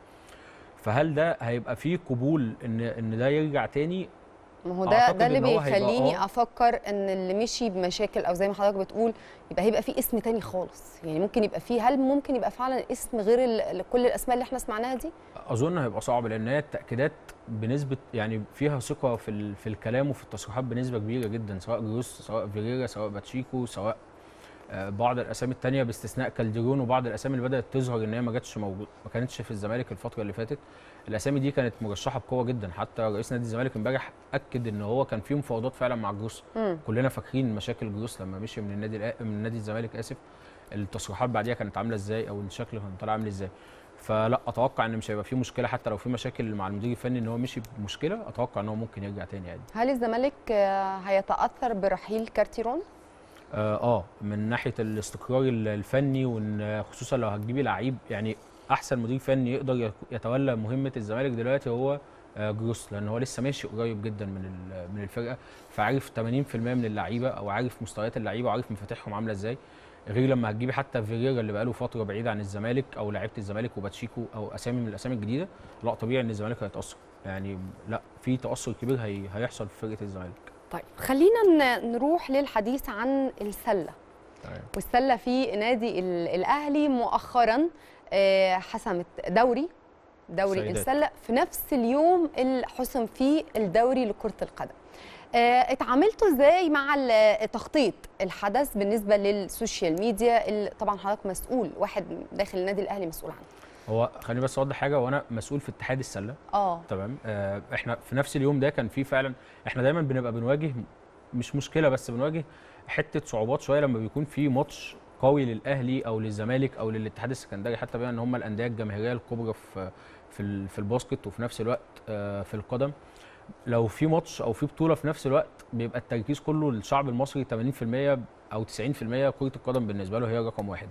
فهل ده هيبقى فيه قبول ان ان ده يرجع تاني ما هو ده أعتقد ده اللي إن هو هيبقى بيخليني آه. افكر ان اللي مشي بمشاكل او زي ما حضرتك بتقول يبقى هيبقى في اسم تاني خالص يعني ممكن يبقى فيه هل ممكن يبقى فعلا اسم غير ال- كل الاسماء اللي احنا سمعناها دي اظن هيبقى صعب لان هي التاكيدات بنسبه يعني فيها ثقه في ال- في الكلام وفي التصريحات بنسبه كبيره جدا سواء جروس سواء فيريرا سواء باتشيكو سواء آه، بعض الاسامي التانية باستثناء كالديرون وبعض الاسامي اللي بدات تظهر ان هي ما جاتش موجود ما كانتش في الزمالك الفتره اللي فاتت الاسامي دي كانت مرشحه بقوه جدا حتى رئيس نادي الزمالك امبارح اكد ان هو كان في مفاوضات فعلا مع جروس مم. كلنا فاكرين مشاكل جروس لما مشي من النادي الأ- من نادي الزمالك اسف التصريحات بعديها كانت عامله ازاي او الشكل كان طالع عامل ازاي فلا اتوقع ان مش هيبقى فيه مشكله حتى لو في مشاكل مع المدير الفني ان هو مشي بمشكله اتوقع ان هو ممكن يرجع تاني عادي هل الزمالك آه، هيتاثر برحيل كارتيرون اه, آه من ناحيه الاستقرار ال- الفني وان خصوصا لو هتجيبي لعيب يعني احسن مدير فني يقدر يك- يتولى مهمه الزمالك دلوقتي هو آه جروس لان هو لسه ماشي قريب جدا من ال- من الفرقه فعارف 80% من اللعيبه او عارف مستويات اللعيبه وعارف مفاتيحهم عامله ازاي غير لما هتجيبي حتى فيريرا اللي بقاله فتره بعيد عن الزمالك او لعيبه الزمالك وباتشيكو او اسامي من الاسامي الجديده لا طبيعي ان الزمالك هيتاثر يعني لا في تاثر كبير هي هيحصل في فرقه الزمالك طيب خلينا ن- نروح للحديث عن السله تمام والسله في نادي ال- الاهلي مؤخرا آه، حسمت دوري دوري سيدات. السله في نفس اليوم اللي حسم فيه الدوري لكره القدم آه، اتعاملتوا ازاي مع ال- تخطيط الحدث بالنسبه للسوشيال ميديا اللي طبعا حضرتك مسؤول واحد داخل النادي الاهلي مسؤول عنه هو خليني بس اوضح حاجه وانا مسؤول في اتحاد السله اه تمام آه احنا في نفس اليوم ده كان في فعلا احنا دايما بنبقى بنواجه مش مشكله بس بنواجه حته صعوبات شويه لما بيكون في ماتش قوي للاهلي او للزمالك او للاتحاد السكندري حتى بما ان هم الانديه الجماهيريه الكبرى في في ال- في الباسكت وفي نفس الوقت آه في القدم لو في ماتش او في بطوله في نفس الوقت بيبقى التركيز كله للشعب المصري 80% او 90% كره القدم بالنسبه له هي رقم واحد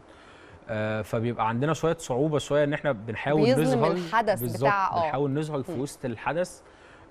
آه فبيبقى عندنا شويه صعوبه شويه ان احنا بنحاول بيظلم نظهر الحدث بالظبط، بتاع- آه. بنحاول نظهر في مم. وسط الحدث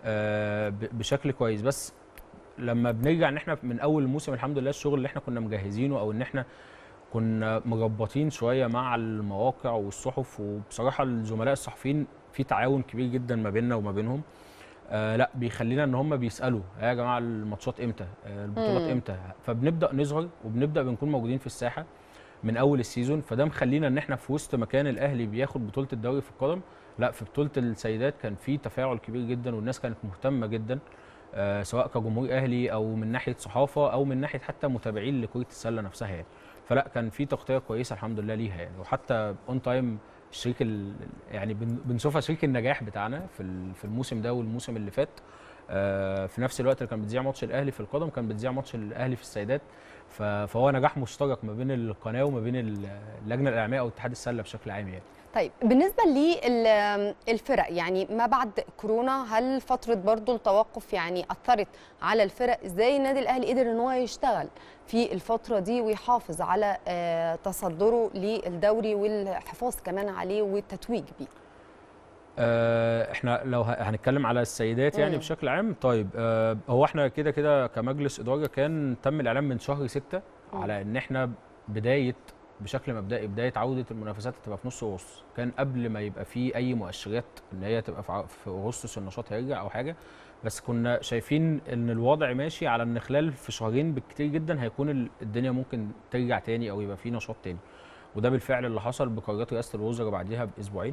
آه ب- بشكل كويس بس لما بنرجع ان احنا من اول الموسم الحمد لله الشغل اللي احنا كنا مجهزينه او ان احنا كنا مربطين شويه مع المواقع والصحف وبصراحه الزملاء الصحفيين في تعاون كبير جدا ما بيننا وما بينهم آه لا بيخلينا ان هم بيسالوا يا جماعه الماتشات امتى آه البطولات مم. امتى فبنبدا نظهر وبنبدا بنكون موجودين في الساحه من اول السيزون فده مخلينا ان احنا في وسط مكان الاهلي بياخد بطوله الدوري في القدم لا في بطوله السيدات كان في تفاعل كبير جدا والناس كانت مهتمه جدا آه سواء كجمهور اهلي او من ناحيه صحافه او من ناحيه حتى متابعين لكره السله نفسها يعني فلا كان في تغطيه كويسه الحمد لله ليها يعني وحتى اون تايم الشريك ال- يعني بن- بنشوفها شريك النجاح بتاعنا في ال- في الموسم ده والموسم اللي فات آه، في نفس الوقت اللي كان بتذيع ماتش الاهلي في القدم كان بتذيع ماتش الاهلي في السيدات ف- فهو نجاح مشترك ما بين القناه وما بين ال- اللجنه الاعلاميه او اتحاد السله بشكل عام يعني طيب بالنسبه للفرق يعني ما بعد كورونا هل فتره برضو التوقف يعني اثرت على الفرق ازاي النادي الاهلي قدر ان هو يشتغل في الفتره دي ويحافظ على آه، تصدره للدوري والحفاظ كمان عليه والتتويج بيه آه، احنا لو ه- هنتكلم على السيدات يعني مم. بشكل عام طيب آه، هو احنا كده كده كمجلس اداره كان تم الاعلان من شهر ستة مم. على ان احنا بدايه بشكل مبدئي بدايه عوده المنافسات هتبقى في نص اغسطس كان قبل ما يبقى في اي مؤشرات ان هي تبقى في ع- في اغسطس النشاط هيرجع او حاجه بس كنا شايفين ان الوضع ماشي على ان خلال في شهرين بالكتير جدا هيكون ال- الدنيا ممكن ترجع تاني او يبقى في نشاط تاني وده بالفعل اللي حصل بقرارات رئاسه الوزراء بعديها باسبوعين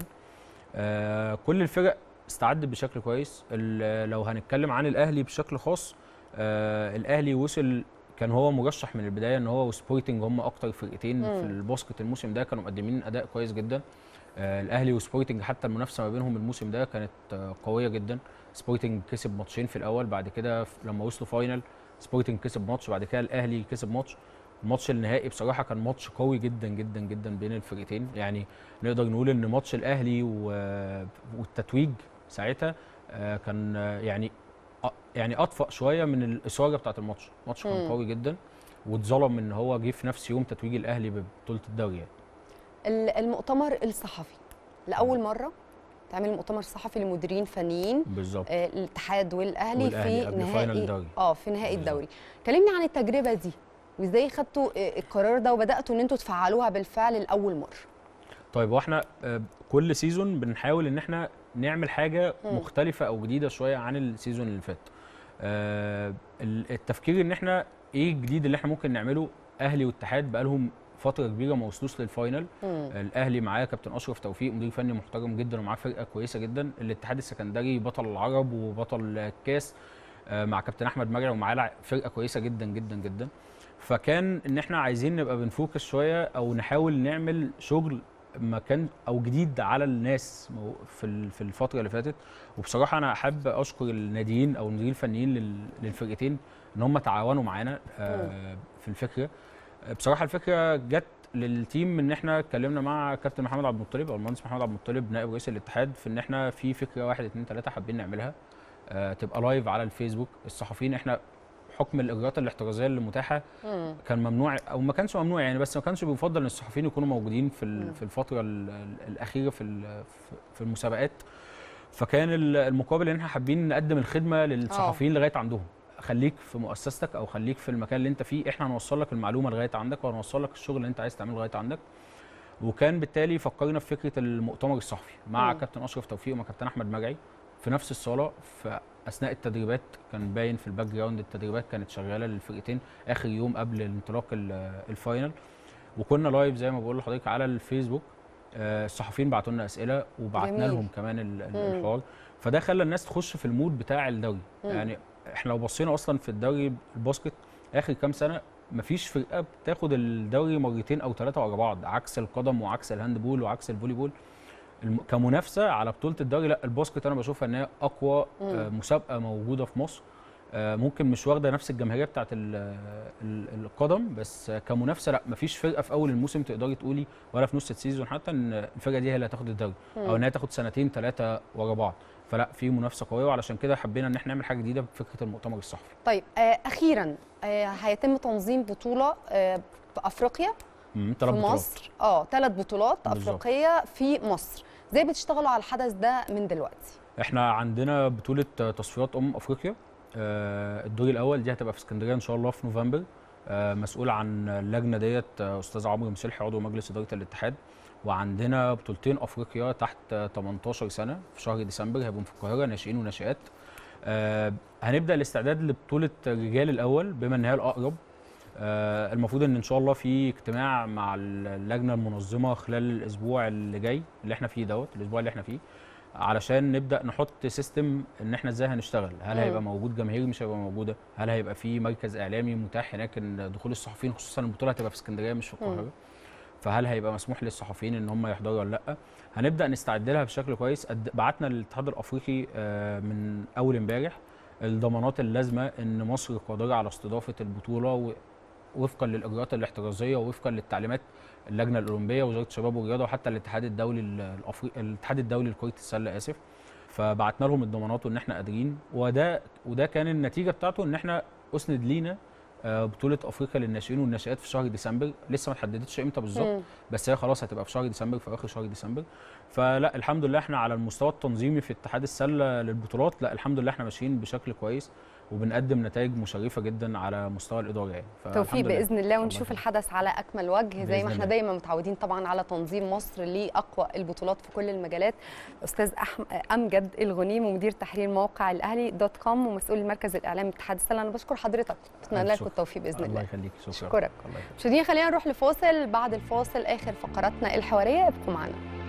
آه، كل الفرق استعدت بشكل كويس ال- لو هنتكلم عن الاهلي بشكل خاص آه، الاهلي وصل كان هو مرشح من البدايه ان هو وسبورتنج هم اكتر فرقتين مم. في الباسكت الموسم ده كانوا مقدمين اداء كويس جدا آه، الاهلي وسبورتنج حتى المنافسه ما بينهم الموسم ده كانت آه، قويه جدا سبورتنج كسب ماتشين في الاول بعد كده ف- لما وصلوا فاينل سبورتنج كسب ماتش بعد كده الاهلي كسب ماتش الماتش النهائي بصراحه كان ماتش قوي جدا جدا جدا بين الفرقتين يعني نقدر نقول ان ماتش الاهلي و- والتتويج ساعتها آه، كان آه، يعني أ- يعني اطفأ شويه من الاثاره بتاعه الماتش الماتش كان مم. قوي جدا واتظلم ان هو جه في نفس يوم تتويج الاهلي ببطوله الدوري يعني. ال- المؤتمر الصحفي لاول مره تعمل مؤتمر صحفي لمديرين فنيين بالظبط آه، الاتحاد والاهلي, والأهلي في قبل نهائي فاينل الدوري. اه في نهائي بالظبط. الدوري كلمني عن التجربه دي وازاي خدتوا آه، القرار ده وبداتوا ان انتوا تفعلوها بالفعل لاول مره طيب واحنا آه، كل سيزون بنحاول ان احنا نعمل حاجه مم. مختلفه او جديده شويه عن السيزون اللي فات آه، ال- التفكير ان احنا ايه الجديد اللي احنا ممكن نعمله اهلي واتحاد بقالهم فتره كبيره ما وصلوش للفاينل مم. الاهلي معاه كابتن اشرف توفيق مدير فني محترم جدا ومعاه فرقه كويسه جدا الاتحاد السكندري بطل العرب وبطل الكاس آه، مع كابتن احمد مرعي ومعاه لع- فرقه كويسه جدا جدا جدا فكان ان احنا عايزين نبقى بنفوكس شويه او نحاول نعمل شغل مكان او جديد على الناس مو- في ال- في الفتره اللي فاتت وبصراحه انا احب اشكر الناديين او المديرين الفنيين لل- للفرقتين ان هم تعاونوا معانا آه، في الفكره آه، بصراحه الفكره جت للتيم ان احنا اتكلمنا مع كابتن محمد عبد المطلب او المهندس محمد عبد المطلب نائب رئيس الاتحاد في ان احنا في فكره واحد اتنين تلاته حابين نعملها آه، تبقى لايف على الفيسبوك الصحفيين احنا حكم الاجراءات الاحترازيه اللي متاحه مم. كان ممنوع او ما كانش ممنوع يعني بس ما كانش بيفضل ان الصحفيين يكونوا موجودين في مم. ال- في الفتره ال- ال- الاخيره في ال- في- في المسابقات فكان ال- المقابل ان احنا حابين نقدم الخدمه للصحفيين لغايه عندهم خليك في مؤسستك او خليك في المكان اللي انت فيه احنا هنوصل لك المعلومه لغايه عندك وهنوصل لك الشغل اللي انت عايز تعمله لغايه عندك وكان بالتالي فكرنا في فكره المؤتمر الصحفي مع مم. كابتن اشرف توفيق ومع كابتن احمد مرعي في نفس الصاله في اثناء التدريبات كان باين في الباك جراوند التدريبات كانت شغاله للفرقتين اخر يوم قبل انطلاق ال- الفاينل وكنا لايف زي ما بقول لحضرتك على الفيسبوك آه، الصحفيين بعتوا لنا اسئله وبعتنا جميل. لهم كمان ال- ال- مم. الحوار فده خلى الناس تخش في المود بتاع الدوري مم. يعني احنا لو بصينا اصلا في الدوري الباسكت اخر كام سنه مفيش فرقه بتاخد الدوري مرتين او ثلاثه ورا بعض عكس القدم وعكس الهاندبول وعكس الفولي بول الم- كمنافسه على بطوله الدوري لا الباسكت انا بشوفها ان هي اقوى مم. آه، مسابقه موجوده في مصر آه، ممكن مش واخده نفس الجماهيريه بتاعت ال- ال- القدم بس آه، كمنافسه لا مفيش فرقه في اول الموسم تقدري تقولي ولا في نص السيزون حتى ان الفرقه دي هي اللي هتاخد الدوري او مم. ان هي تاخد سنتين ثلاثه ورا بعض فلا في منافسه قويه وعلشان كده حبينا ان احنا نعمل حاجه جديده بفكره المؤتمر الصحفي طيب آه، اخيرا آه، هيتم تنظيم بطوله آه، في افريقيا امم في ثلاث بطولات مصر اه ثلاث بطولات بالظبط. افريقيه في مصر ازاي بتشتغلوا على الحدث ده من دلوقتي احنا عندنا بطوله آه، تصفيات امم افريقيا آه، الدور الاول دي هتبقى في اسكندريه ان شاء الله في نوفمبر آه، مسؤول عن اللجنه ديت آه، استاذ عمرو مسلحي عضو مجلس اداره الاتحاد وعندنا بطولتين افريقيا تحت آه، 18 سنه في شهر ديسمبر هيبقوا في القاهره ناشئين وناشئات آه، هنبدا الاستعداد لبطوله الرجال الاول بما ان هي الاقرب آه، المفروض ان ان شاء الله في اجتماع مع اللجنه المنظمه خلال الاسبوع اللي جاي اللي احنا فيه دوت الاسبوع اللي احنا فيه علشان نبدا نحط سيستم ان احنا ازاي هنشتغل هل مم. هيبقى موجود جماهير مش هيبقى موجوده هل هيبقى في مركز اعلامي متاح هناك ان دخول الصحفيين خصوصا البطوله هتبقى في اسكندريه مش في مم. القاهره فهل هيبقى مسموح للصحفيين ان هم يحضروا ولا لا هنبدا نستعد لها بشكل كويس قد- بعتنا للاتحاد الافريقي آه، من اول امبارح الضمانات اللازمه ان مصر قادره على استضافه البطوله وفقا للاجراءات الاحترازيه ووفقا للتعليمات اللجنه الاولمبيه ووزاره الشباب والرياضه وحتى الاتحاد الدولي الافريقي الاتحاد الدولي لكره السله اسف فبعتنا لهم الضمانات وان احنا قادرين وده وده كان النتيجه بتاعته ان احنا اسند لينا آه، بطوله افريقيا للناشئين والناشئات في شهر ديسمبر لسه ما اتحددتش امتى بالظبط مم. بس هي خلاص هتبقى في شهر ديسمبر في اخر شهر ديسمبر فلا الحمد لله احنا على المستوى التنظيمي في اتحاد السله للبطولات لا الحمد لله احنا ماشيين بشكل كويس وبنقدم نتائج مشرفه جدا على مستوى الاداره يعني توفيق فالحمد لله. باذن الله ونشوف الله الحدث على اكمل وجه زي بإذن ما احنا الله. دايما متعودين طبعا على تنظيم مصر لاقوى البطولات في كل المجالات استاذ أحم... امجد الغنيم ومدير تحرير موقع الاهلي دوت كوم ومسؤول المركز الاعلامي اتحاد السله انا بشكر حضرتك اتمنى ألف لك شكر. التوفيق باذن الله الله يخليك شكرا أشكرك. الله يخليك مشاهدينا خلينا نروح لفاصل بعد الفاصل اخر فقراتنا الحواريه ابقوا معنا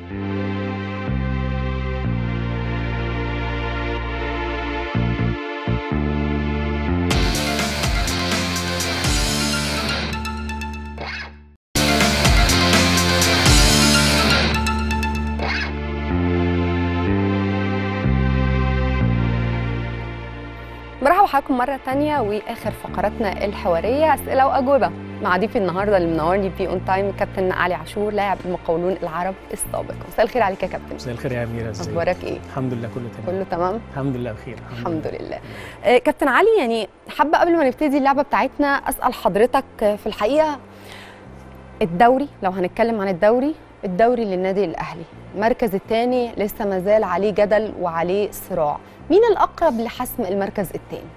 مرحبا بحضراتكم مرة تانية وآخر فقراتنا الحوارية أسئلة وأجوبة مع ضيفي النهاردة اللي منورني في أون تايم كابتن علي عاشور لاعب المقاولون العرب السابق مساء الخير عليك يا كابتن مساء الخير يا اميره ازيك أخبارك إيه؟ الحمد لله كله تمام كله تمام؟ الحمد لله بخير الحمد لله آه، كابتن علي يعني حابة قبل ما نبتدي اللعبة بتاعتنا أسأل حضرتك آه، في الحقيقة الدوري لو هنتكلم عن الدوري الدوري للنادي الأهلي المركز الثاني لسه مازال عليه جدل وعليه صراع مين الأقرب لحسم المركز الثاني؟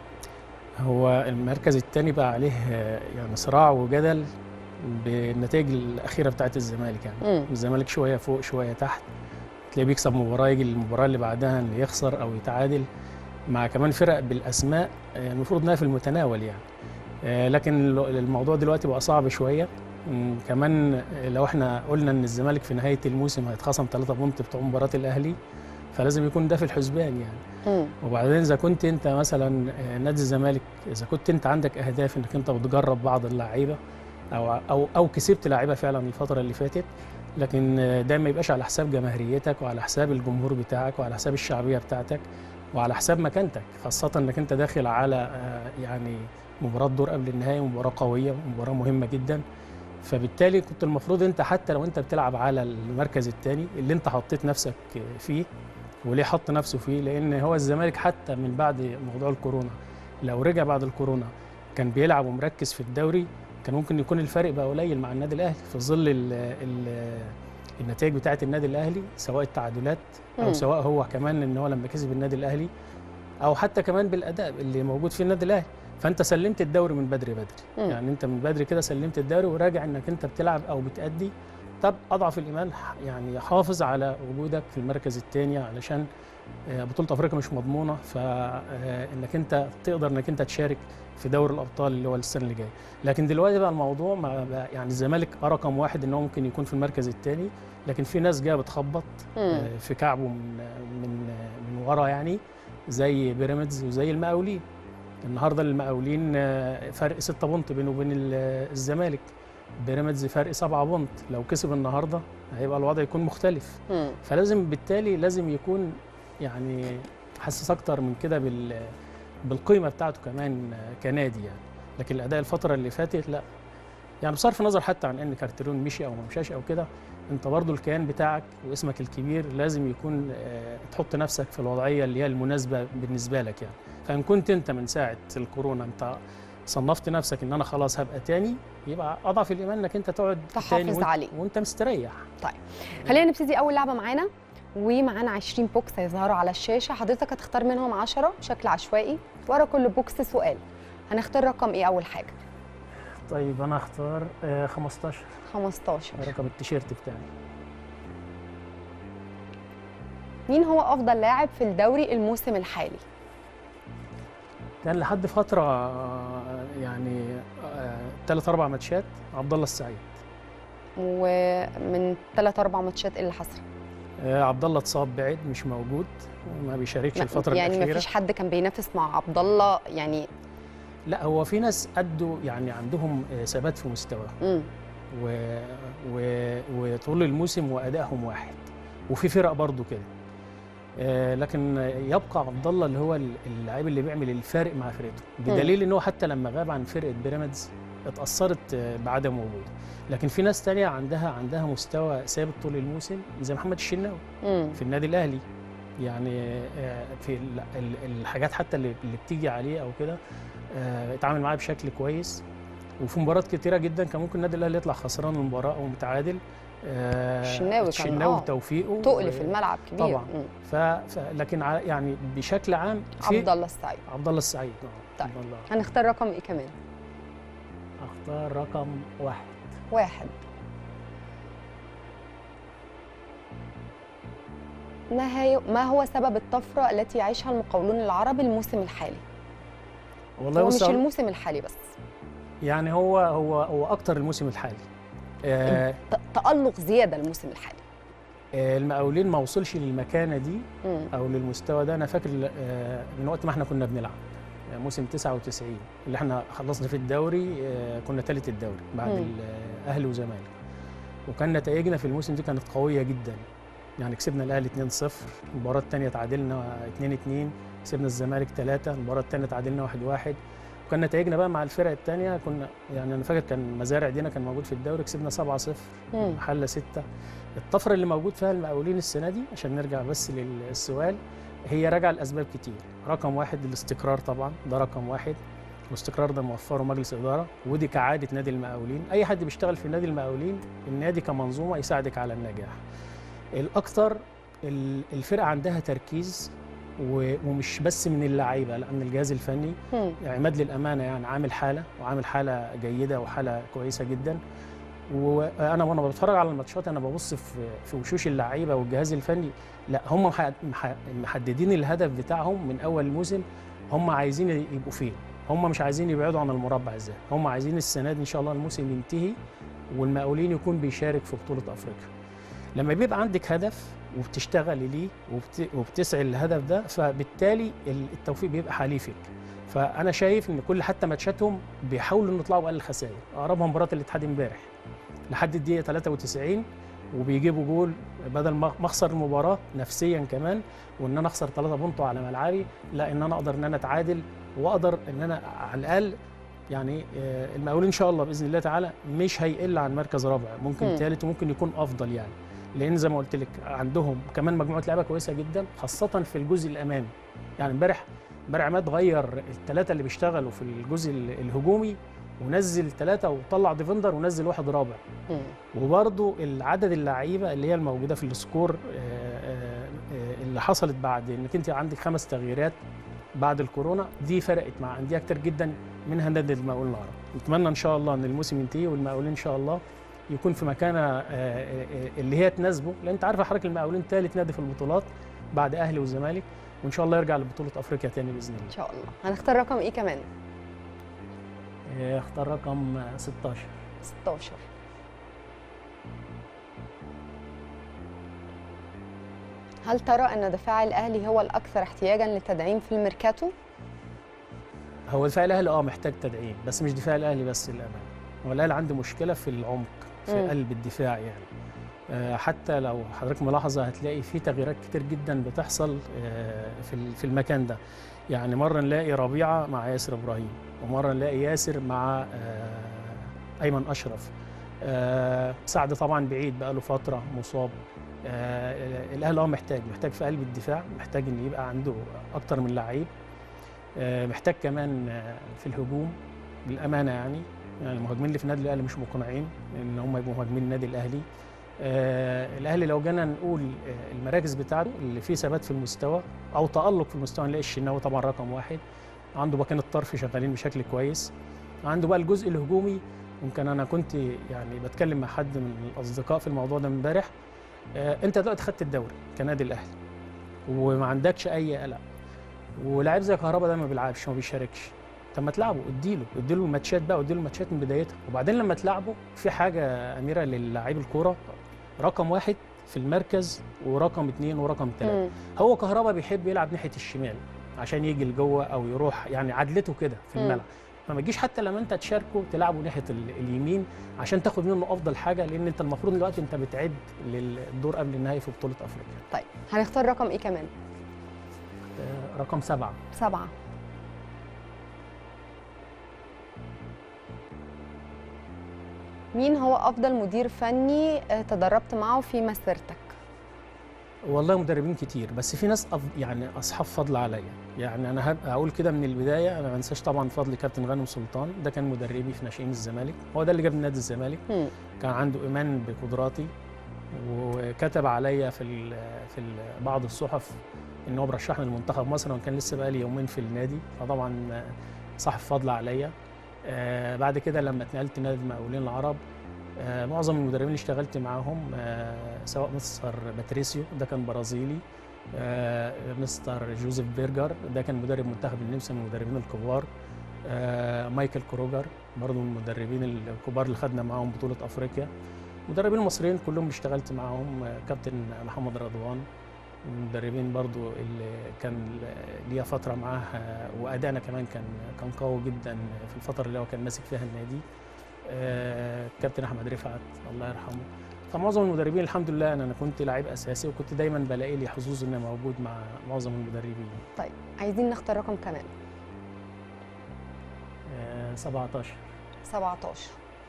هو المركز الثاني بقى عليه آه، يعني صراع وجدل بالنتائج الاخيره بتاعت الزمالك يعني مم. الزمالك شويه فوق شويه تحت تلاقيه بيكسب مباراه يجي المباراه اللي بعدها انه يخسر او يتعادل مع كمان فرق بالاسماء آه، المفروض انها في المتناول يعني آه، لكن ال- الموضوع دلوقتي بقى صعب شويه مم، كمان آه، لو احنا قلنا ان الزمالك في نهايه الموسم هيتخصم 3 بونت بتوع مباراه الاهلي فلازم يكون ده في الحسبان يعني مم. وبعدين اذا كنت انت مثلا آه، نادي الزمالك اذا كنت انت عندك اهداف انك انت بتجرب بعض اللعيبه او او او كسبت لعيبه فعلا الفتره اللي فاتت لكن آه، ده ما يبقاش على حساب جماهيريتك وعلى حساب الجمهور بتاعك وعلى حساب الشعبيه بتاعتك وعلى حساب مكانتك خاصه انك انت داخل على آه، يعني مباراه دور قبل النهائي مباراه قويه مباراه مهمه جدا فبالتالي كنت المفروض انت حتى لو انت بتلعب على المركز الثاني اللي انت حطيت نفسك فيه وليه حط نفسه فيه لان هو الزمالك حتى من بعد موضوع الكورونا لو رجع بعد الكورونا كان بيلعب ومركز في الدوري كان ممكن يكون الفرق بقى قليل مع النادي الاهلي في ظل ال ال النتائج بتاعه النادي الاهلي سواء التعادلات مم. او سواء هو كمان ان هو لما كسب النادي الاهلي او حتى كمان بالاداء اللي موجود في النادي الاهلي فانت سلمت الدوري من بدري بدري مم. يعني انت من بدري كده سلمت الدوري وراجع انك انت بتلعب او بتأدي طب اضعف الايمان ح- يعني حافظ على وجودك في المركز الثاني علشان آه، بطوله افريقيا مش مضمونه فانك انت تقدر انك انت تشارك في دوري الابطال اللي هو السنه اللي جايه لكن دلوقتي بقى الموضوع مع بقى يعني الزمالك اه رقم واحد ان هو ممكن يكون في المركز الثاني لكن في ناس جايه بتخبط مم. آه، في كعبه من من من ورا يعني زي بيراميدز وزي المقاولين النهارده المقاولين آه، فرق 6 بونت بينه وبين ال- الزمالك بيراميدز فرق 7 بونت لو كسب النهارده هيبقى الوضع يكون مختلف مم. فلازم بالتالي لازم يكون يعني حسس اكتر من كده بال بالقيمه بتاعته كمان آه، كنادي يعني لكن الاداء الفتره اللي فاتت لا يعني بصرف النظر حتى عن ان كارتيرون مشي او ما مشاش او كده انت برضو الكيان بتاعك واسمك الكبير لازم يكون آه، تحط نفسك في الوضعيه اللي هي المناسبه بالنسبه لك يعني فان كنت انت من ساعه الكورونا انت صنفت نفسك ان انا خلاص هبقى تاني يبقى اضعف الايمان انك انت تقعد تحافظ تاني وانت, عليه. وانت مستريح خلينا نبتدي اول لعبه معانا ومعانا 20 بوكس هيظهروا على الشاشه حضرتك هتختار منهم 10 بشكل عشوائي ورا كل بوكس سؤال هنختار رقم ايه اول حاجه طيب انا اختار آه، 15 15 رقم التيشيرت بتاعي مين هو افضل لاعب في الدوري الموسم الحالي كان لحد فتره آه، يعني ثلاث اربع ماتشات عبد الله السعيد ومن 3 4 ماتشات إيه اللي حصل آه، عبد الله اتصاب بعيد مش موجود ما بيشاركش ما- الفتره يعني ما الاخيره فيش حد كان بينافس مع عبد الله يعني لا هو في ناس ادوا يعني عندهم آه، ثبات في مستواهم مم. و... و... وطول الموسم وادائهم واحد وفي فرق برضو كده آه، لكن يبقى عبد الله اللي هو اللاعب اللي بيعمل الفارق مع فرقته بدليل ان هو حتى لما غاب عن فرقه بيراميدز اتاثرت آه، بعدم وجوده لكن في ناس تانية عندها عندها مستوى ثابت طول الموسم زي محمد الشناوي مم. في النادي الاهلي يعني آه، في ال- ال- الحاجات حتى اللي اللي بتيجي عليه او كده آه، اتعامل معاه بشكل كويس وفي مباريات كتيره جدا كان ممكن النادي الاهلي يطلع خسران المباراه او متعادل آه، الشناوي كان- الشناوي آه. توفيقه تقل في الملعب كبير طبعا. مم. ف... ف... لكن ع- يعني بشكل عام في عبد الله السعيد عبد الله السعيد نعم طيب. عبد الله هنختار رقم ايه كمان اختار رقم واحد واحد ما هي ما هو سبب الطفرة التي يعيشها المقاولون العرب الموسم الحالي؟ والله هو بص مش أقول- الموسم الحالي بس يعني هو هو هو اكتر الموسم الحالي آه ت- تألق زيادة الموسم الحالي آه، المقاولين ما وصلش للمكانه دي مم. او للمستوى ده انا فاكر آه، من وقت ما احنا كنا بنلعب آه، موسم 99 اللي احنا خلصنا في الدوري آه، كنا ثالث الدوري بعد مم. الاهلي وزمالك وكان نتائجنا في الموسم دي كانت قويه جدا يعني كسبنا الاهلي 2-0 المباراه الثانيه تعادلنا 2-2 كسبنا الزمالك 3 المباراه الثانيه تعادلنا 1-1 وكان نتائجنا بقى مع الفرق الثانيه كنا يعني انا فاكر كان مزارع دينا كان موجود في الدوري كسبنا 7-0 مم. محله 6 الطفره اللي موجود فيها المقاولين السنه دي عشان نرجع بس للسؤال هي راجعه لاسباب كتير رقم واحد الاستقرار طبعا ده رقم واحد والاستقرار ده موفره مجلس اداره ودي كعاده نادي المقاولين اي حد بيشتغل في نادي المقاولين النادي كمنظومه يساعدك على النجاح الاكثر ال- الفرقه عندها تركيز و- ومش بس من اللعيبه لا من الجهاز الفني مم. عماد للامانه يعني عامل حاله وعامل حاله جيده وحاله كويسه جدا وانا وانا بتفرج على الماتشات انا ببص في في وشوش اللعيبه والجهاز الفني لا هم مح- مح- محددين الهدف بتاعهم من اول الموسم هم عايزين يبقوا فين هم مش عايزين يبعدوا عن المربع ازاي هم عايزين السنه دي ان شاء الله الموسم ينتهي والمقاولين يكون بيشارك في بطوله افريقيا لما بيبقى عندك هدف وبتشتغلي ليه وبت... وبتسعي للهدف ده فبالتالي ال- التوفيق بيبقى حليفك فانا شايف ان كل حتى ماتشاتهم بيحاولوا ان يطلعوا باقل خسائر اقربها مباراه الاتحاد امبارح لحد الدقيقه 93 وبيجيبوا جول بدل ما ما اخسر المباراه نفسيا كمان وان انا اخسر 3 بونت على ملعبي لا ان انا اقدر ان انا اتعادل واقدر ان انا على الاقل يعني آه، المقاولين ان شاء الله باذن الله تعالى مش هيقل عن مركز رابع ممكن مم. ثالث وممكن يكون افضل يعني لان زي ما قلت لك عندهم كمان مجموعه لعيبه كويسه جدا خاصه في الجزء الامامي يعني امبارح امبارح عماد غير الثلاثه اللي بيشتغلوا في الجزء ال- الهجومي ونزل ثلاثه وطلع ديفندر ونزل واحد رابع مم. وبرضو العدد اللعيبه اللي هي الموجوده في السكور آه، آه، آه، اللي حصلت بعد انك انت عندك خمس تغييرات بعد الكورونا دي فرقت مع انديه كتير جدا منها نادي المقاولين العرب نتمنى ان شاء الله ان الموسم ينتهي والمقاولين ان شاء الله يكون في مكانه آه، آه، آه، اللي هي تناسبه لان انت عارف حضرتك المقاولين ثالث نادي في البطولات بعد اهلي والزمالك وان شاء الله يرجع لبطوله افريقيا تاني باذن الله ان شاء الله هنختار رقم ايه كمان آه، اختار رقم آه، 16 16 هل ترى ان دفاع الاهلي هو الاكثر احتياجا للتدعيم في الميركاتو هو دفاع الاهلي اه محتاج تدعيم بس مش دفاع الاهلي بس للامانه هو الاهلي عنده مشكله في العمق في مم. قلب الدفاع يعني آه، حتى لو حضرتك ملاحظه هتلاقي في تغييرات كتير جدا بتحصل آه، في ال- في المكان ده يعني مره نلاقي ربيعه مع ياسر ابراهيم ومره نلاقي ياسر مع آه، ايمن اشرف آه، سعد طبعا بعيد بقاله فتره مصاب آه، الاهلي اه محتاج محتاج في قلب الدفاع محتاج ان يبقى عنده اكتر من لعيب آه، محتاج كمان آه، في الهجوم بالامانه يعني يعني المهاجمين اللي في النادي الاهلي مش مقنعين ان هم يبقوا مهاجمين النادي الاهلي آه الاهلي لو جينا نقول آه المراكز بتاعته اللي فيه ثبات في المستوى او تالق في المستوى نلاقي الشناوي طبعا رقم واحد عنده باكين الطرف شغالين بشكل كويس عنده بقى الجزء الهجومي يمكن انا كنت يعني بتكلم مع حد من الاصدقاء في الموضوع ده امبارح آه انت دلوقتي خدت الدوري كنادي الاهلي وما عندكش اي قلق ولاعب زي كهربا ده ما بيلعبش ما بيشاركش طب ما تلعبه اديله اديله الماتشات بقى اديله الماتشات من بدايتها وبعدين لما تلعبه في حاجه اميره للاعيب الكوره رقم واحد في المركز ورقم اثنين ورقم ثلاثه مم. هو كهربا بيحب يلعب ناحيه الشمال عشان يجي لجوه او يروح يعني عدلته كده في مم. الملعب فما تجيش حتى لما انت تشاركه تلعبه ناحيه ال- اليمين عشان تاخد منه افضل حاجه لان انت المفروض دلوقتي انت بتعد للدور قبل النهائي في بطوله افريقيا طيب هنختار رقم ايه كمان آه، رقم سبعه سبعة مين هو افضل مدير فني آه، تدربت معه في مسيرتك والله مدربين كتير بس في ناس أف... يعني اصحاب فضل عليا يعني انا هب- هقول كده من البدايه انا ما انساش طبعا فضل كابتن غانم سلطان ده كان مدربي في ناشئين الزمالك هو ده اللي جاب نادي الزمالك مم. كان عنده ايمان بقدراتي وكتب عليا في ال في ال بعض الصحف ان هو برشحني لمنتخب مصر وانا كان لسه بقالي يومين في النادي فطبعا صاحب فضل عليا آه، بعد كده لما اتنقلت نادي المقاولين العرب آه، معظم المدربين اللي اشتغلت معاهم آه، سواء مستر باتريسيو ده كان برازيلي آه، مستر جوزيف بيرجر ده كان مدرب منتخب النمسا من المدربين الكبار آه، مايكل كروجر برضه من المدربين الكبار اللي خدنا معاهم بطولة أفريقيا المدربين المصريين كلهم اللي اشتغلت معاهم آه، كابتن محمد رضوان من المدربين برضو اللي كان ليا فترة معاه آه، وأدائنا كمان كان كان قوي جدا في الفترة اللي هو كان ماسك فيها النادي آه، كابتن أحمد رفعت الله يرحمه فمعظم المدربين الحمد لله أنا أنا كنت لعيب أساسي وكنت دايما بلاقي لي حظوظ إني موجود مع معظم المدربين طيب عايزين نختار رقم كمان آه، 17 17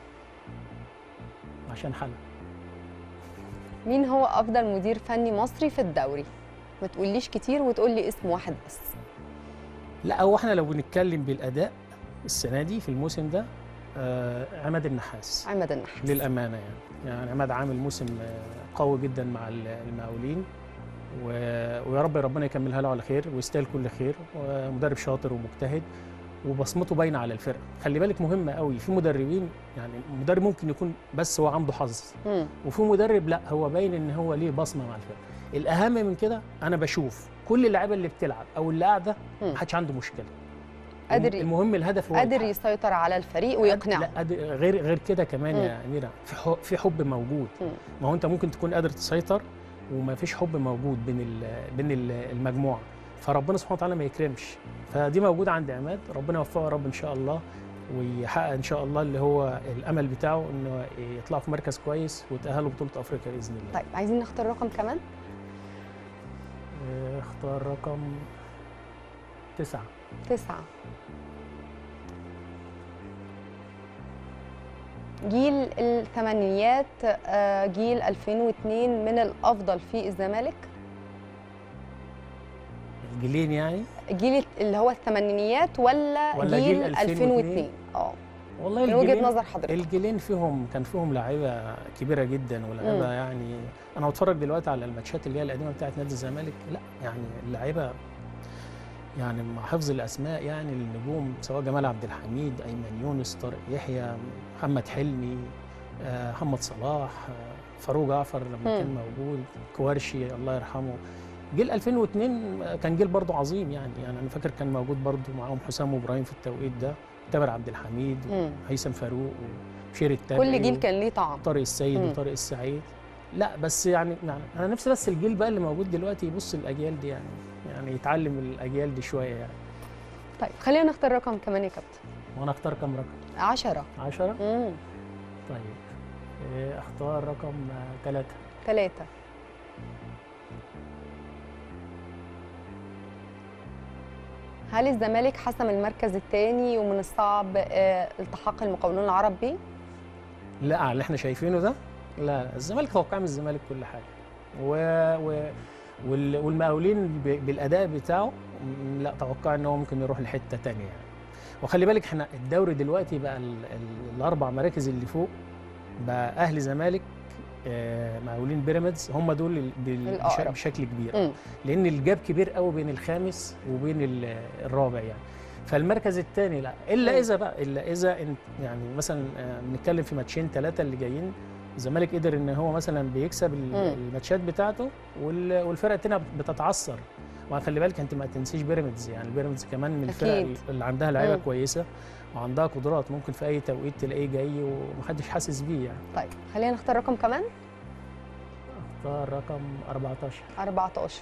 عشان حلقة مين هو افضل مدير فني مصري في الدوري ما تقوليش كتير وتقول لي اسم واحد بس لا هو احنا لو بنتكلم بالاداء السنه دي في الموسم ده آه عماد النحاس عماد النحاس للامانه يعني يعني عماد عامل موسم آه، قوي جدا مع ال- المقاولين و- ويا رب ربنا يكملها له على خير ويستاهل كل خير ومدرب شاطر ومجتهد وبصمته باينه على الفرقه خلي بالك مهمه قوي في مدربين يعني مدرب ممكن يكون بس هو عنده حظ مم. وفي مدرب لا هو باين ان هو ليه بصمه مع الفرقه الاهم من كده انا بشوف كل اللعيبه اللي بتلعب او اللي قاعده مم. ما حدش عنده مشكله قادر ي- المهم الهدف هو قادر يتحقق. يسيطر على الفريق لا ويقنعه قادر غير غير كده كمان يا اميره في حب في حب موجود مم. ما هو انت ممكن تكون قادر تسيطر وما فيش حب موجود بين ال- بين ال- المجموعه فربنا سبحانه وتعالى ما يكرمش فدي موجوده عند عماد ربنا يوفقه يا رب ان شاء الله ويحقق ان شاء الله اللي هو الامل بتاعه انه يطلع في مركز كويس ويتاهلوا بطوله افريقيا باذن الله طيب عايزين نختار رقم كمان آه، اختار رقم تسعة تسعة جيل الثمانينيات آه، جيل 2002 من الأفضل في الزمالك الجيلين يعني جيل اللي هو الثمانينيات ولا, ولا جيل جيل 2002 2002 اه والله من وجهة الجيلين- نظر حضرتك الجيلين فيهم كان فيهم لعيبه كبيره جدا ولعيبه مم. يعني انا بتفرج دلوقتي على الماتشات اللي هي القديمه بتاعت نادي الزمالك لا يعني اللعيبه يعني مع حفظ الاسماء يعني النجوم سواء جمال عبد الحميد ايمن يونس طارق يحيى محمد حلمي آه، محمد صلاح آه، فاروق جعفر لما مم. كان موجود كوارشي الله يرحمه جيل 2002 كان جيل برضه عظيم يعني يعني انا فاكر كان موجود برضه معاهم حسام وابراهيم في التوقيت ده تامر عبد الحميد مم. هيثم فاروق وشير التابعي كل جيل كان ليه طعم طارق السيد مم. وطارق السعيد لا بس يعني, يعني انا نفسي بس الجيل بقى اللي موجود دلوقتي يبص الاجيال دي يعني يعني يتعلم الاجيال دي شويه يعني طيب خلينا نختار رقم كمان يا كابتن وانا اختار كم رقم 10 10 امم طيب إيه، اختار رقم ثلاثة ثلاثة هل الزمالك حسم المركز الثاني ومن الصعب آه، التحاق المقاولون العرب بيه؟ لا على اللي احنا شايفينه ده لا الزمالك توقع من الزمالك كل حاجه و... و... وال... والمقاولين ب... بالاداء بتاعه م- لا توقع ان هو ممكن يروح لحته تانية يعني وخلي بالك احنا الدوري دلوقتي بقى ال... ال... الاربع مراكز اللي فوق بقى اهلي زمالك آه، مقاولين بيراميدز هم دول ال- بال... بش... الأقرب. بشكل كبير مم. لان الجاب كبير قوي بين الخامس وبين ال- الرابع يعني فالمركز الثاني لا الا مم. اذا بقى الا اذا انت يعني مثلا آه، بنتكلم في ماتشين ثلاثه اللي جايين الزمالك قدر ان هو مثلا بيكسب ال- مم. الماتشات بتاعته وال- والفرقه الثانيه بتتعثر وخلي بالك انت ما تنسيش بيراميدز يعني بيراميدز كمان من الفرق أكيد. اللي عندها لعيبه مم. كويسه وعندها قدرات ممكن في اي توقيت تلاقيه جاي ومحدش حاسس بيه يعني طيب خلينا نختار رقم كمان اختار رقم 14 14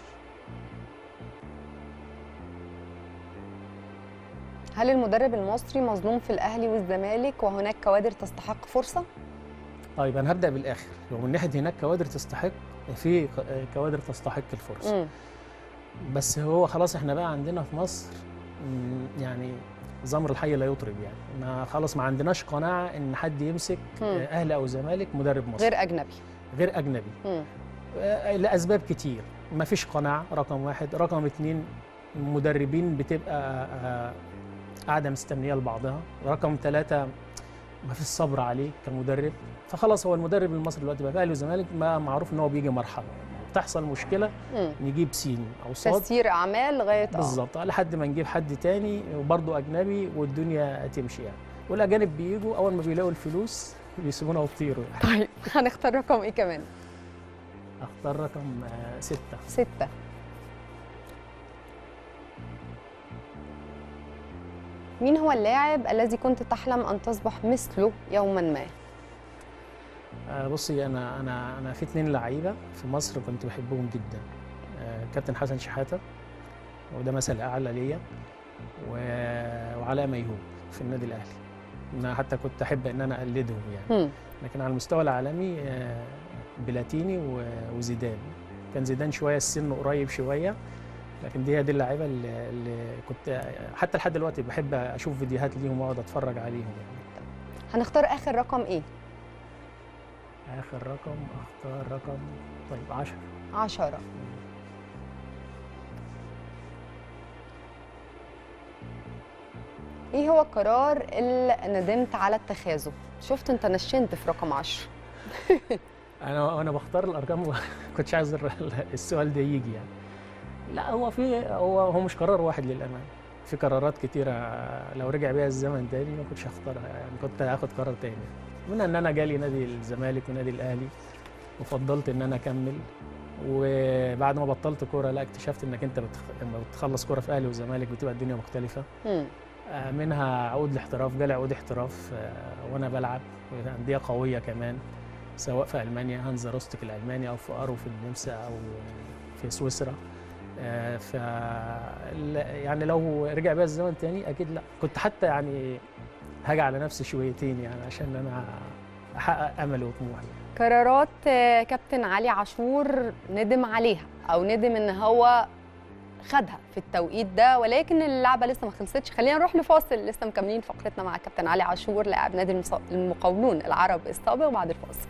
هل المدرب المصري مظلوم في الأهلي والزمالك وهناك كوادر تستحق فرصة؟ طيب انا هبدا بالاخر ومن ناحيه هناك كوادر تستحق في ك- كوادر تستحق الفرصه مم. بس هو خلاص احنا بقى عندنا في مصر مم، يعني زمر الحي لا يطرب يعني ما خلاص ما عندناش قناعه ان حد يمسك مم. آه، اهلي او زمالك مدرب مصري غير اجنبي غير اجنبي مم. آه، لاسباب كتير ما فيش قناعه رقم واحد رقم اتنين المدربين بتبقى آه، قاعده مستنيه لبعضها رقم ثلاثة ما فيش صبر عليه كمدرب فخلاص هو المدرب المصري دلوقتي بقى في اهلي وزمالك ما معروف ان هو بيجي مرحله تحصل مشكله مم. نجيب سين او صاد تسيير اعمال لغايه اه بالظبط لحد ما نجيب حد تاني وبرضه اجنبي والدنيا تمشي يعني والاجانب بيجوا اول ما بيلاقوا الفلوس بيسيبونا ويطيروا يعني طيب هنختار رقم ايه كمان اختار رقم آه، ستة ستة مين هو اللاعب الذي كنت تحلم ان تصبح مثله يوما ما آه، بصي انا انا انا في اتنين لعيبه في مصر كنت بحبهم جدا آه، كابتن حسن شحاته وده مثل اعلى ليا و- وعلاء ميهوب في النادي الاهلي انا حتى كنت احب ان انا اقلدهم يعني مم. لكن على المستوى العالمي آه، بلاتيني و- وزيدان كان زيدان شويه السن قريب شويه لكن دي هي دي اللعيبه اللي, اللي كنت حتى لحد دلوقتي بحب اشوف فيديوهات ليهم واقعد اتفرج عليهم يعني هنختار اخر رقم ايه اخر رقم اختار رقم طيب 10 عشرة ايه هو القرار اللي ندمت على اتخاذه شفت انت نشنت في رقم عشرة انا وانا بختار الارقام ما كنتش عايز الر- السؤال ده يجي يعني لا هو في هو هو مش قرار واحد للامان في قرارات كتيره لو رجع بيها الزمن تاني ما كنتش هختارها يعني كنت هاخد قرار تاني منها ان انا جالي نادي الزمالك ونادي الاهلي وفضلت ان انا اكمل وبعد ما بطلت كوره لا اكتشفت انك انت بتخ... لما بتخلص كوره في اهلي وزمالك بتبقى الدنيا مختلفه مم. آه، منها عقود الاحتراف جالي عقود احتراف آه، وانا بلعب في انديه قويه كمان سواء في المانيا هانزا روستك الالماني او في ارو في النمسا او في سويسرا آه، ف لا- يعني لو رجع بيا الزمن تاني اكيد لا كنت حتى يعني هاجي على نفسي شويتين يعني عشان انا احقق املي وطموحي قرارات آه، كابتن علي عاشور ندم عليها او ندم ان هو خدها في التوقيت ده ولكن اللعبه لسه ما خلصتش خلينا نروح لفاصل لسه مكملين فقرتنا مع كابتن علي عاشور لاعب نادي المص- المقاولون العرب السابق وبعد الفاصل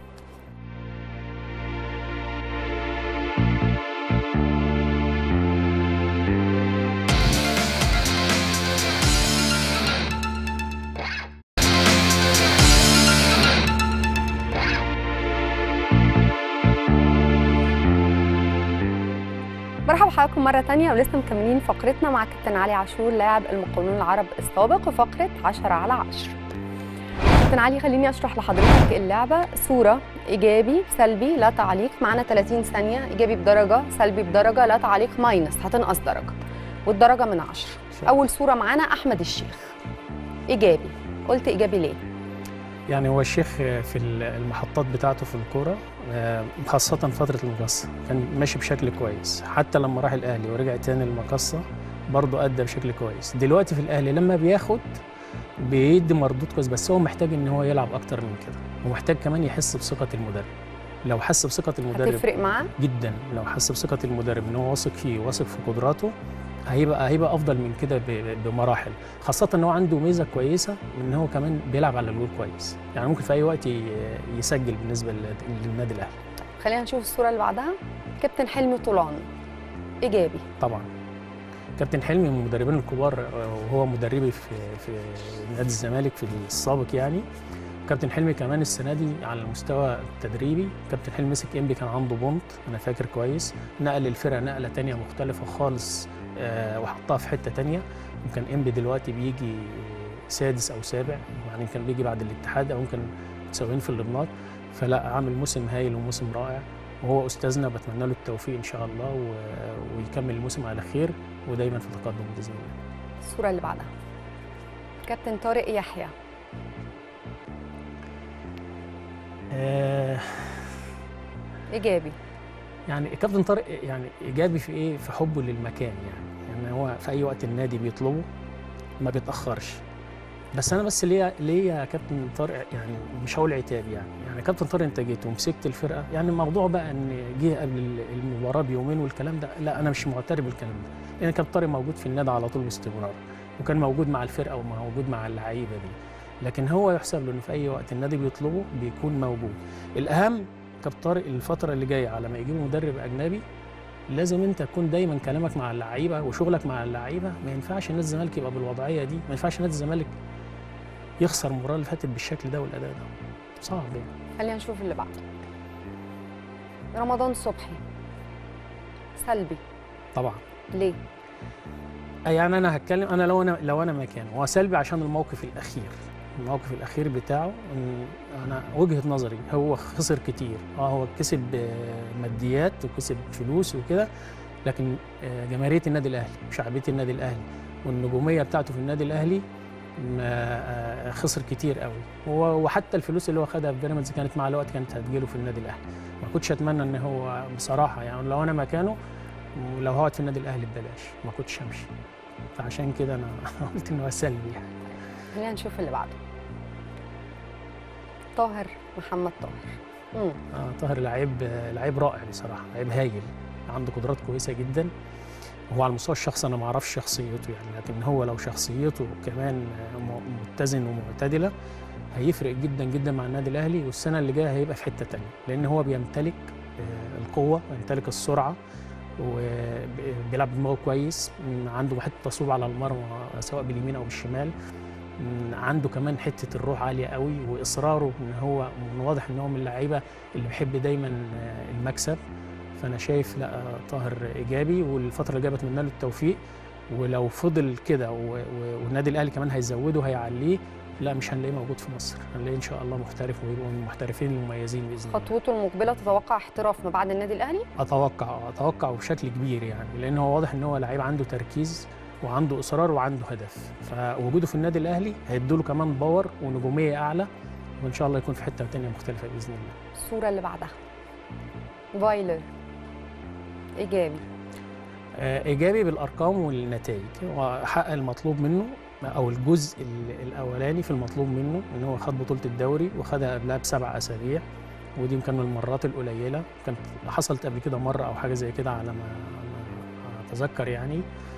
مرحبا بحضراتكم مرة تانية ولسه مكملين فقرتنا مع كابتن علي عاشور لاعب المقاولون العرب السابق وفقرة 10 على 10 كابتن علي خليني اشرح لحضرتك اللعبة صورة ايجابي سلبي لا تعليق معانا 30 ثانية ايجابي بدرجة سلبي بدرجة لا تعليق ماينس هتنقص درجة والدرجة من 10 اول صورة معانا احمد الشيخ ايجابي قلت ايجابي ليه؟ يعني هو الشيخ في المحطات بتاعته في الكوره آه، خاصة فترة المقصة كان ماشي بشكل كويس حتى لما راح الأهلي ورجع تاني المقصة برضه أدى بشكل كويس دلوقتي في الأهلي لما بياخد بيدي مردود كويس بس هو محتاج إن هو يلعب أكتر من كده ومحتاج كمان يحس بثقة المدرب لو حس بثقة المدرب هتفرق معاه؟ جدا لو حس بثقة المدرب إن هو واثق فيه واثق في قدراته هيبقى هيبقى افضل من كده ب- بمراحل خاصه ان هو عنده ميزه كويسه ان هو كمان بيلعب على الجول كويس يعني ممكن في اي وقت ي- يسجل بالنسبه لل- للنادي الاهلي خلينا نشوف الصورة اللي بعدها كابتن حلمي طولان ايجابي طبعا كابتن حلمي من المدربين الكبار آه، وهو مدربي في في نادي الزمالك في السابق يعني كابتن حلمي كمان السنه دي على المستوى التدريبي كابتن حلمي مسك انبي كان عنده بونت انا فاكر كويس نقل الفرقه نقله تانية مختلفه خالص آه، وحطها في حته تانية يمكن انبي دلوقتي بيجي سادس او سابع يعني كان بيجي بعد الاتحاد او ممكن متساويين في الضمنات فلا عامل موسم هايل وموسم رائع وهو استاذنا بتمنى له التوفيق ان شاء الله و- ويكمل الموسم على خير ودايما في تقدم باذن الله الصورة اللي بعدها كابتن طارق يحيى آه ايجابي يعني كابتن طارق يعني ايجابي في ايه في حبه للمكان يعني يعني هو في اي وقت النادي بيطلبه ما بيتاخرش بس انا بس ليا ليا يا كابتن طارق يعني مش هقول عتاب يعني يعني كابتن طارق انت جيت ومسكت الفرقه يعني الموضوع بقى ان جه قبل المباراه بيومين والكلام ده لا انا مش معترف بالكلام ده لان كابتن طارق موجود في النادي على طول باستمرار وكان موجود مع الفرقه وموجود مع اللعيبه دي لكن هو يحسب له انه في اي وقت النادي بيطلبه بيكون موجود الاهم كابتن طارق الفتره اللي جايه على ما يجيبوا مدرب اجنبي لازم انت تكون دايما كلامك مع اللعيبه وشغلك مع اللعيبه ما ينفعش نادي الزمالك يبقى بالوضعيه دي ما ينفعش نادي الزمالك يخسر المباراه اللي فاتت بالشكل ده والاداء ده صعب يعني خلينا نشوف اللي بعده رمضان صبحي سلبي طبعا ليه؟ يعني انا هتكلم انا لو انا لو انا مكانه هو سلبي عشان الموقف الاخير الموقف الاخير بتاعه إن انا وجهه نظري هو خسر كتير اه هو كسب آه، ماديات وكسب فلوس وكده لكن آه، جماهيريه النادي الاهلي وشعبيه النادي الاهلي والنجوميه بتاعته في النادي الاهلي ما آه، خسر كتير قوي هو- وحتى الفلوس اللي هو خدها في بيراميدز كانت مع الوقت كانت هتجيله في النادي الاهلي ما كنتش اتمنى ان هو بصراحه يعني لو انا مكانه ولو هقعد في النادي الاهلي ببلاش ما كنتش همشي فعشان كده انا قلت ان هو سلبي يعني خلينا نشوف اللي بعده طاهر محمد طاهر مم. آه طاهر لعيب لعيب رائع بصراحه لعيب هايل عنده قدرات كويسه جدا هو على المستوى الشخصي انا ما اعرفش شخصيته يعني لكن هو لو شخصيته كمان آه، م- متزن ومعتدله هيفرق جدا جدا مع النادي الاهلي والسنه اللي جايه هيبقى في حته تانية لان هو بيمتلك آه، القوه ويمتلك السرعه وبيلعب بدماغه كويس م، عنده حته تصويب على المرمى سواء باليمين او بالشمال م، عنده كمان حته الروح عاليه قوي واصراره ان هو من واضح ان هو من اللعيبه اللي بيحب دايما آه، المكسب فانا شايف لا آه، طاهر ايجابي والفتره اللي جايه بتمنى له التوفيق ولو فضل كده و- و- والنادي الاهلي كمان هيزوده هيعليه لا مش هنلاقيه موجود في مصر هنلاقيه ان شاء الله محترف ويبقى من المحترفين المميزين باذن الله خطوته المقبله تتوقع احتراف ما بعد النادي الاهلي اتوقع اتوقع بشكل كبير يعني لان هو واضح ان هو لعيب عنده تركيز وعنده اصرار وعنده هدف فوجوده في النادي الاهلي هيديله كمان باور ونجوميه اعلى وان شاء الله يكون في حته تانية مختلفه باذن الله الصوره اللي بعدها فايلر ايجابي آه، ايجابي بالارقام والنتائج هو حقق المطلوب منه او الجزء ال- الاولاني في المطلوب منه ان هو خد بطوله الدوري وخدها قبلها بسبع اسابيع ودي يمكن من المرات القليله كانت حصلت قبل كده مره او حاجه زي كده على ما ما اتذكر يعني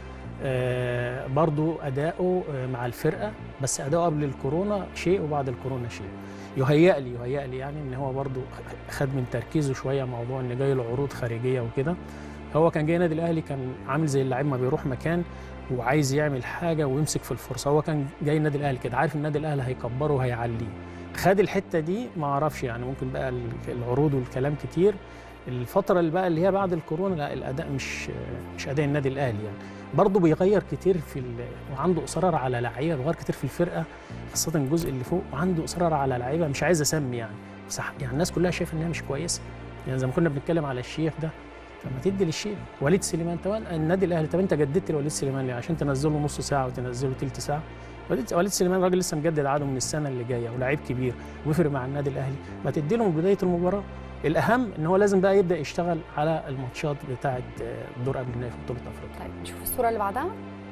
آه، برضو اداؤه آه، مع الفرقه بس اداؤه قبل الكورونا شيء وبعد الكورونا شيء يهيأ لي يهيأ لي يعني ان هو برضو خد من تركيزه شويه موضوع ان جاي له عروض خارجيه وكده هو كان جاي النادي الاهلي كان عامل زي اللاعب ما بيروح مكان وعايز يعمل حاجه ويمسك في الفرصه هو كان جاي النادي الاهلي كده عارف النادي الاهلي هيكبره وهيعليه خد الحته دي ما اعرفش يعني ممكن بقى ال- العروض والكلام كتير الفتره اللي بقى اللي هي بعد الكورونا لا الاداء مش مش اداء النادي الاهلي يعني برضه بيغير كتير في ال... وعنده اصرار على لعيبه بيغير كتير في الفرقه خاصه الجزء اللي فوق وعنده اصرار على لعيبه مش عايز اسمي يعني بس يعني الناس كلها شايفه ان هي مش كويسه يعني زي ما كنا بنتكلم على الشيخ ده طب ما تدي للشيخ وليد سليمان طب النادي الاهلي طب انت جددت لوليد سليمان ليه عشان تنزله نص ساعه وتنزله ثلث ساعه وليد وليد سليمان راجل لسه مجدد عقده من السنه اللي جايه ولاعيب كبير ويفرق مع النادي الاهلي ما تدي له من بدايه المباراه الاهم ان هو لازم بقى يبدا يشتغل على الماتشات بتاعه آه، الدور قبل النهائي في بطوله افريقيا طيب نشوف الصوره اللي بعدها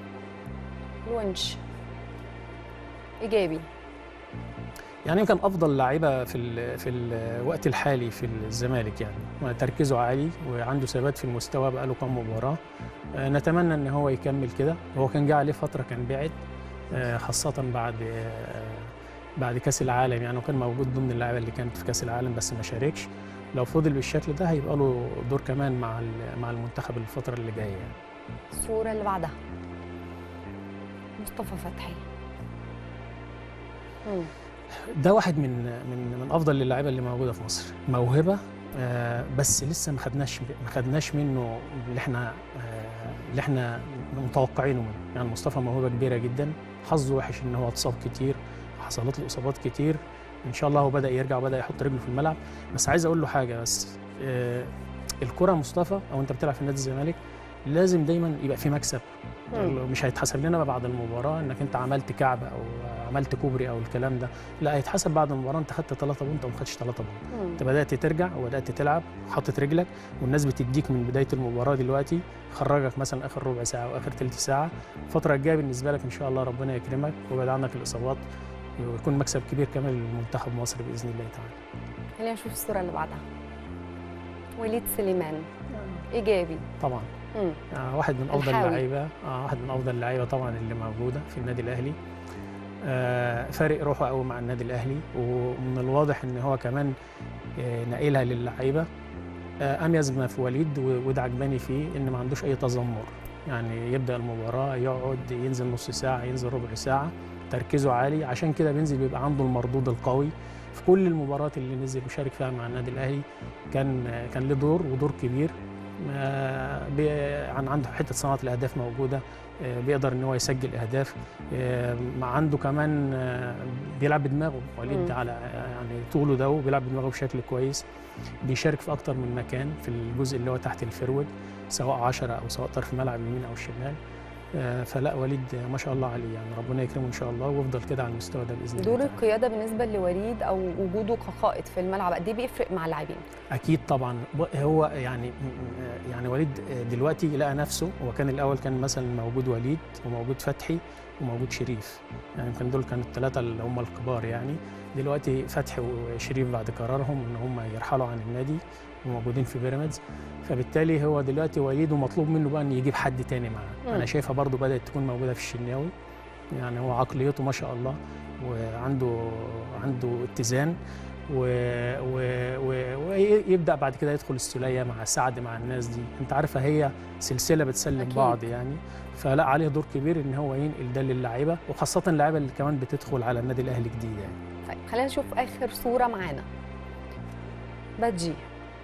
الونش ايجابي يعني يمكن افضل لعيبه في ال في الوقت الحالي في الزمالك يعني تركيزه عالي وعنده ثبات في المستوى بقاله كام مباراه آه، نتمنى ان هو يكمل كده هو كان جه عليه فتره كان بعد آه، خاصه بعد آه، بعد كاس العالم يعني وكان موجود ضمن اللعيبه اللي كانت في كاس العالم بس ما شاركش لو فضل بالشكل ده هيبقى له دور كمان مع ال- مع المنتخب الفتره اللي جايه يعني. الصوره اللي بعدها مصطفى فتحي مم. ده واحد من من من افضل اللعيبه اللي موجوده في مصر موهبه آه، بس لسه ما خدناش ما خدناش منه اللي احنا آه، اللي احنا متوقعينه منه يعني مصطفى موهبه كبيره جدا حظه وحش ان هو اتصاب كتير حصلت له اصابات كتير ان شاء الله هو بدا يرجع وبدا يحط رجله في الملعب بس عايز اقول له حاجه بس آه، الكره مصطفى او انت بتلعب في نادي الزمالك لازم دايما يبقى في مكسب مم. مش هيتحسب لنا بقى بعد المباراه انك انت عملت كعب او عملت كوبري او الكلام ده لا هيتحسب بعد المباراه انت خدت 3 بونت او ما خدتش 3 بونت مم. انت بدات ترجع وبدات تلعب حاطط رجلك والناس بتديك من بدايه المباراه دلوقتي خرجك مثلا اخر ربع ساعه واخر ثلث ساعه الفتره الجايه بالنسبه لك ان شاء الله ربنا يكرمك ويبعد عنك الاصابات ويكون مكسب كبير كمان لمنتخب مصر باذن الله تعالى خلينا نشوف الصوره اللي بعدها وليد سليمان ايجابي طبعا مم. آه، واحد من افضل الحاوي. اللعيبه آه، واحد من افضل اللعيبه طبعا اللي موجوده في النادي الاهلي آه، فارق روحه قوي مع النادي الاهلي ومن الواضح ان هو كمان آه، ناقلها للعيبه آه، اميز ما في وليد و- وده عجباني فيه ان ما عندوش اي تذمر يعني يبدا المباراه يقعد ينزل نص ساعه ينزل ربع ساعه تركيزه عالي عشان كده بينزل بيبقى عنده المردود القوي في كل المباريات اللي نزل وشارك فيها مع النادي الاهلي كان كان له دور ودور كبير آه، بي- عن عنده حته صناعه الاهداف موجوده آه، بيقدر ان هو يسجل اهداف آه، مع عنده كمان آه، بيلعب بدماغه وليد مم. على يعني طوله ده وبيلعب بدماغه بشكل كويس بيشارك في اكتر من مكان في الجزء اللي هو تحت الفرود سواء 10 او سواء طرف ملعب اليمين او الشمال آه، فلا وليد آه، ما شاء الله عليه يعني ربنا يكرمه ان شاء الله ويفضل كده على المستوى ده باذن الله دور تعالى. القياده بالنسبه لوليد او وجوده كقائد في الملعب قد ايه بيفرق مع اللاعبين اكيد طبعا ب- هو يعني يعني وليد دلوقتي لقى نفسه هو كان الاول كان مثلا موجود وليد وموجود فتحي وموجود شريف يعني يمكن دول كانوا الثلاثه اللي هم الكبار يعني دلوقتي فتحي وشريف بعد قرارهم ان هم يرحلوا عن النادي وموجودين في بيراميدز فبالتالي هو دلوقتي وليد ومطلوب منه بقى ان يجيب حد تاني معاه مم. انا شايفها برضو بدات تكون موجوده في الشناوي يعني هو عقليته ما شاء الله وعنده عنده اتزان و- و- و- ويبدا بعد كده يدخل السوليه مع سعد مع الناس دي انت عارفه هي سلسله بتسلم أكيد. بعض يعني فلا عليه دور كبير ان هو ينقل ده للعيبه وخاصه اللعيبه اللي كمان بتدخل على النادي الاهلي جديد يعني طيب خلينا نشوف اخر صوره معانا بادجي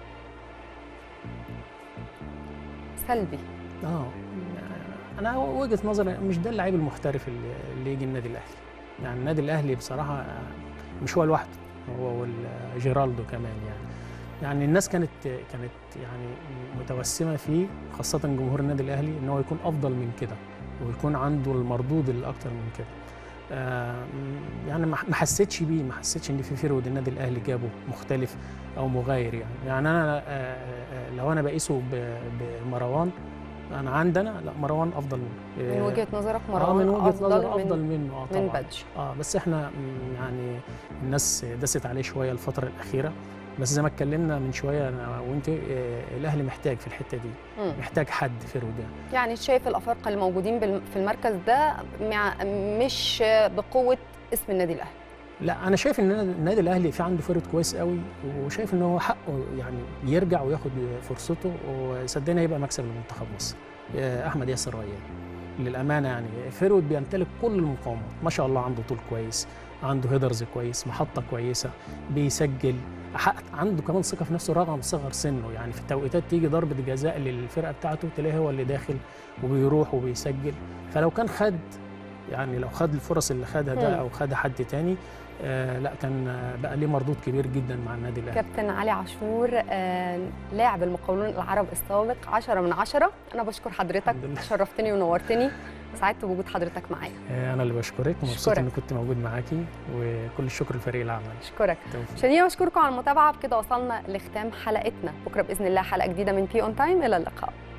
سلبي اه انا وجهه نظري مش ده اللعيب المحترف اللي, اللي يجي النادي الاهلي يعني النادي الاهلي بصراحه مش هو لوحده هو وجيرالدو كمان يعني يعني الناس كانت كانت يعني متوسمه فيه خاصه جمهور النادي الاهلي ان هو يكون افضل من كده ويكون عنده المردود اللي اكتر من كده آه، يعني ما ما حسيتش بيه ما حسيتش ان في فرود النادي الاهلي جابه مختلف او مغاير يعني يعني انا آه، آه، لو انا بقيسه ب- بمروان انا عندنا لا مروان افضل منه من وجهه نظرك آه، مروان من وجهه افضل نظر من افضل منه اه طبعا من بادجي اه بس احنا م، يعني الناس دست عليه شويه الفتره الاخيره بس زي ما اتكلمنا من شويه انا وانت آه، الاهلي محتاج في الحته دي مم. محتاج حد فرود يعني يعني شايف الافارقه اللي موجودين بالم- في المركز ده مع مش بقوه اسم النادي الاهلي لا انا شايف ان النادي الاهلي في عنده فرد كويس قوي وشايف ان هو حقه يعني يرجع وياخد فرصته وصدقني هيبقى مكسب لمنتخب مصر آه، احمد ياسر ريان للامانه يعني فرود بيمتلك كل المقاومات ما شاء الله عنده طول كويس عنده هيدرز كويس محطه كويسه بيسجل حق- عنده كمان ثقه في نفسه رغم صغر سنه يعني في التوقيتات تيجي ضربه جزاء للفرقه بتاعته تلاقيه هو اللي داخل وبيروح وبيسجل فلو كان خد يعني لو خد الفرص اللي خدها ده مم. او خدها حد تاني آه لا كان آه، بقى ليه مردود كبير جدا مع النادي الاهلي كابتن علي عاشور آه، لاعب المقاولون العرب السابق 10 من 10 انا بشكر حضرتك الحمد لله. شرفتني ونورتني سعدت بوجود حضرتك معايا آه انا اللي بشكرك مبسوط أشكرك. اني كنت موجود معاكي وكل الشكر لفريق العمل اشكرك توفيق. مشاهدينا بشكركم على المتابعه بكده وصلنا لختام حلقتنا بكره باذن الله حلقه جديده من بي اون تايم الى اللقاء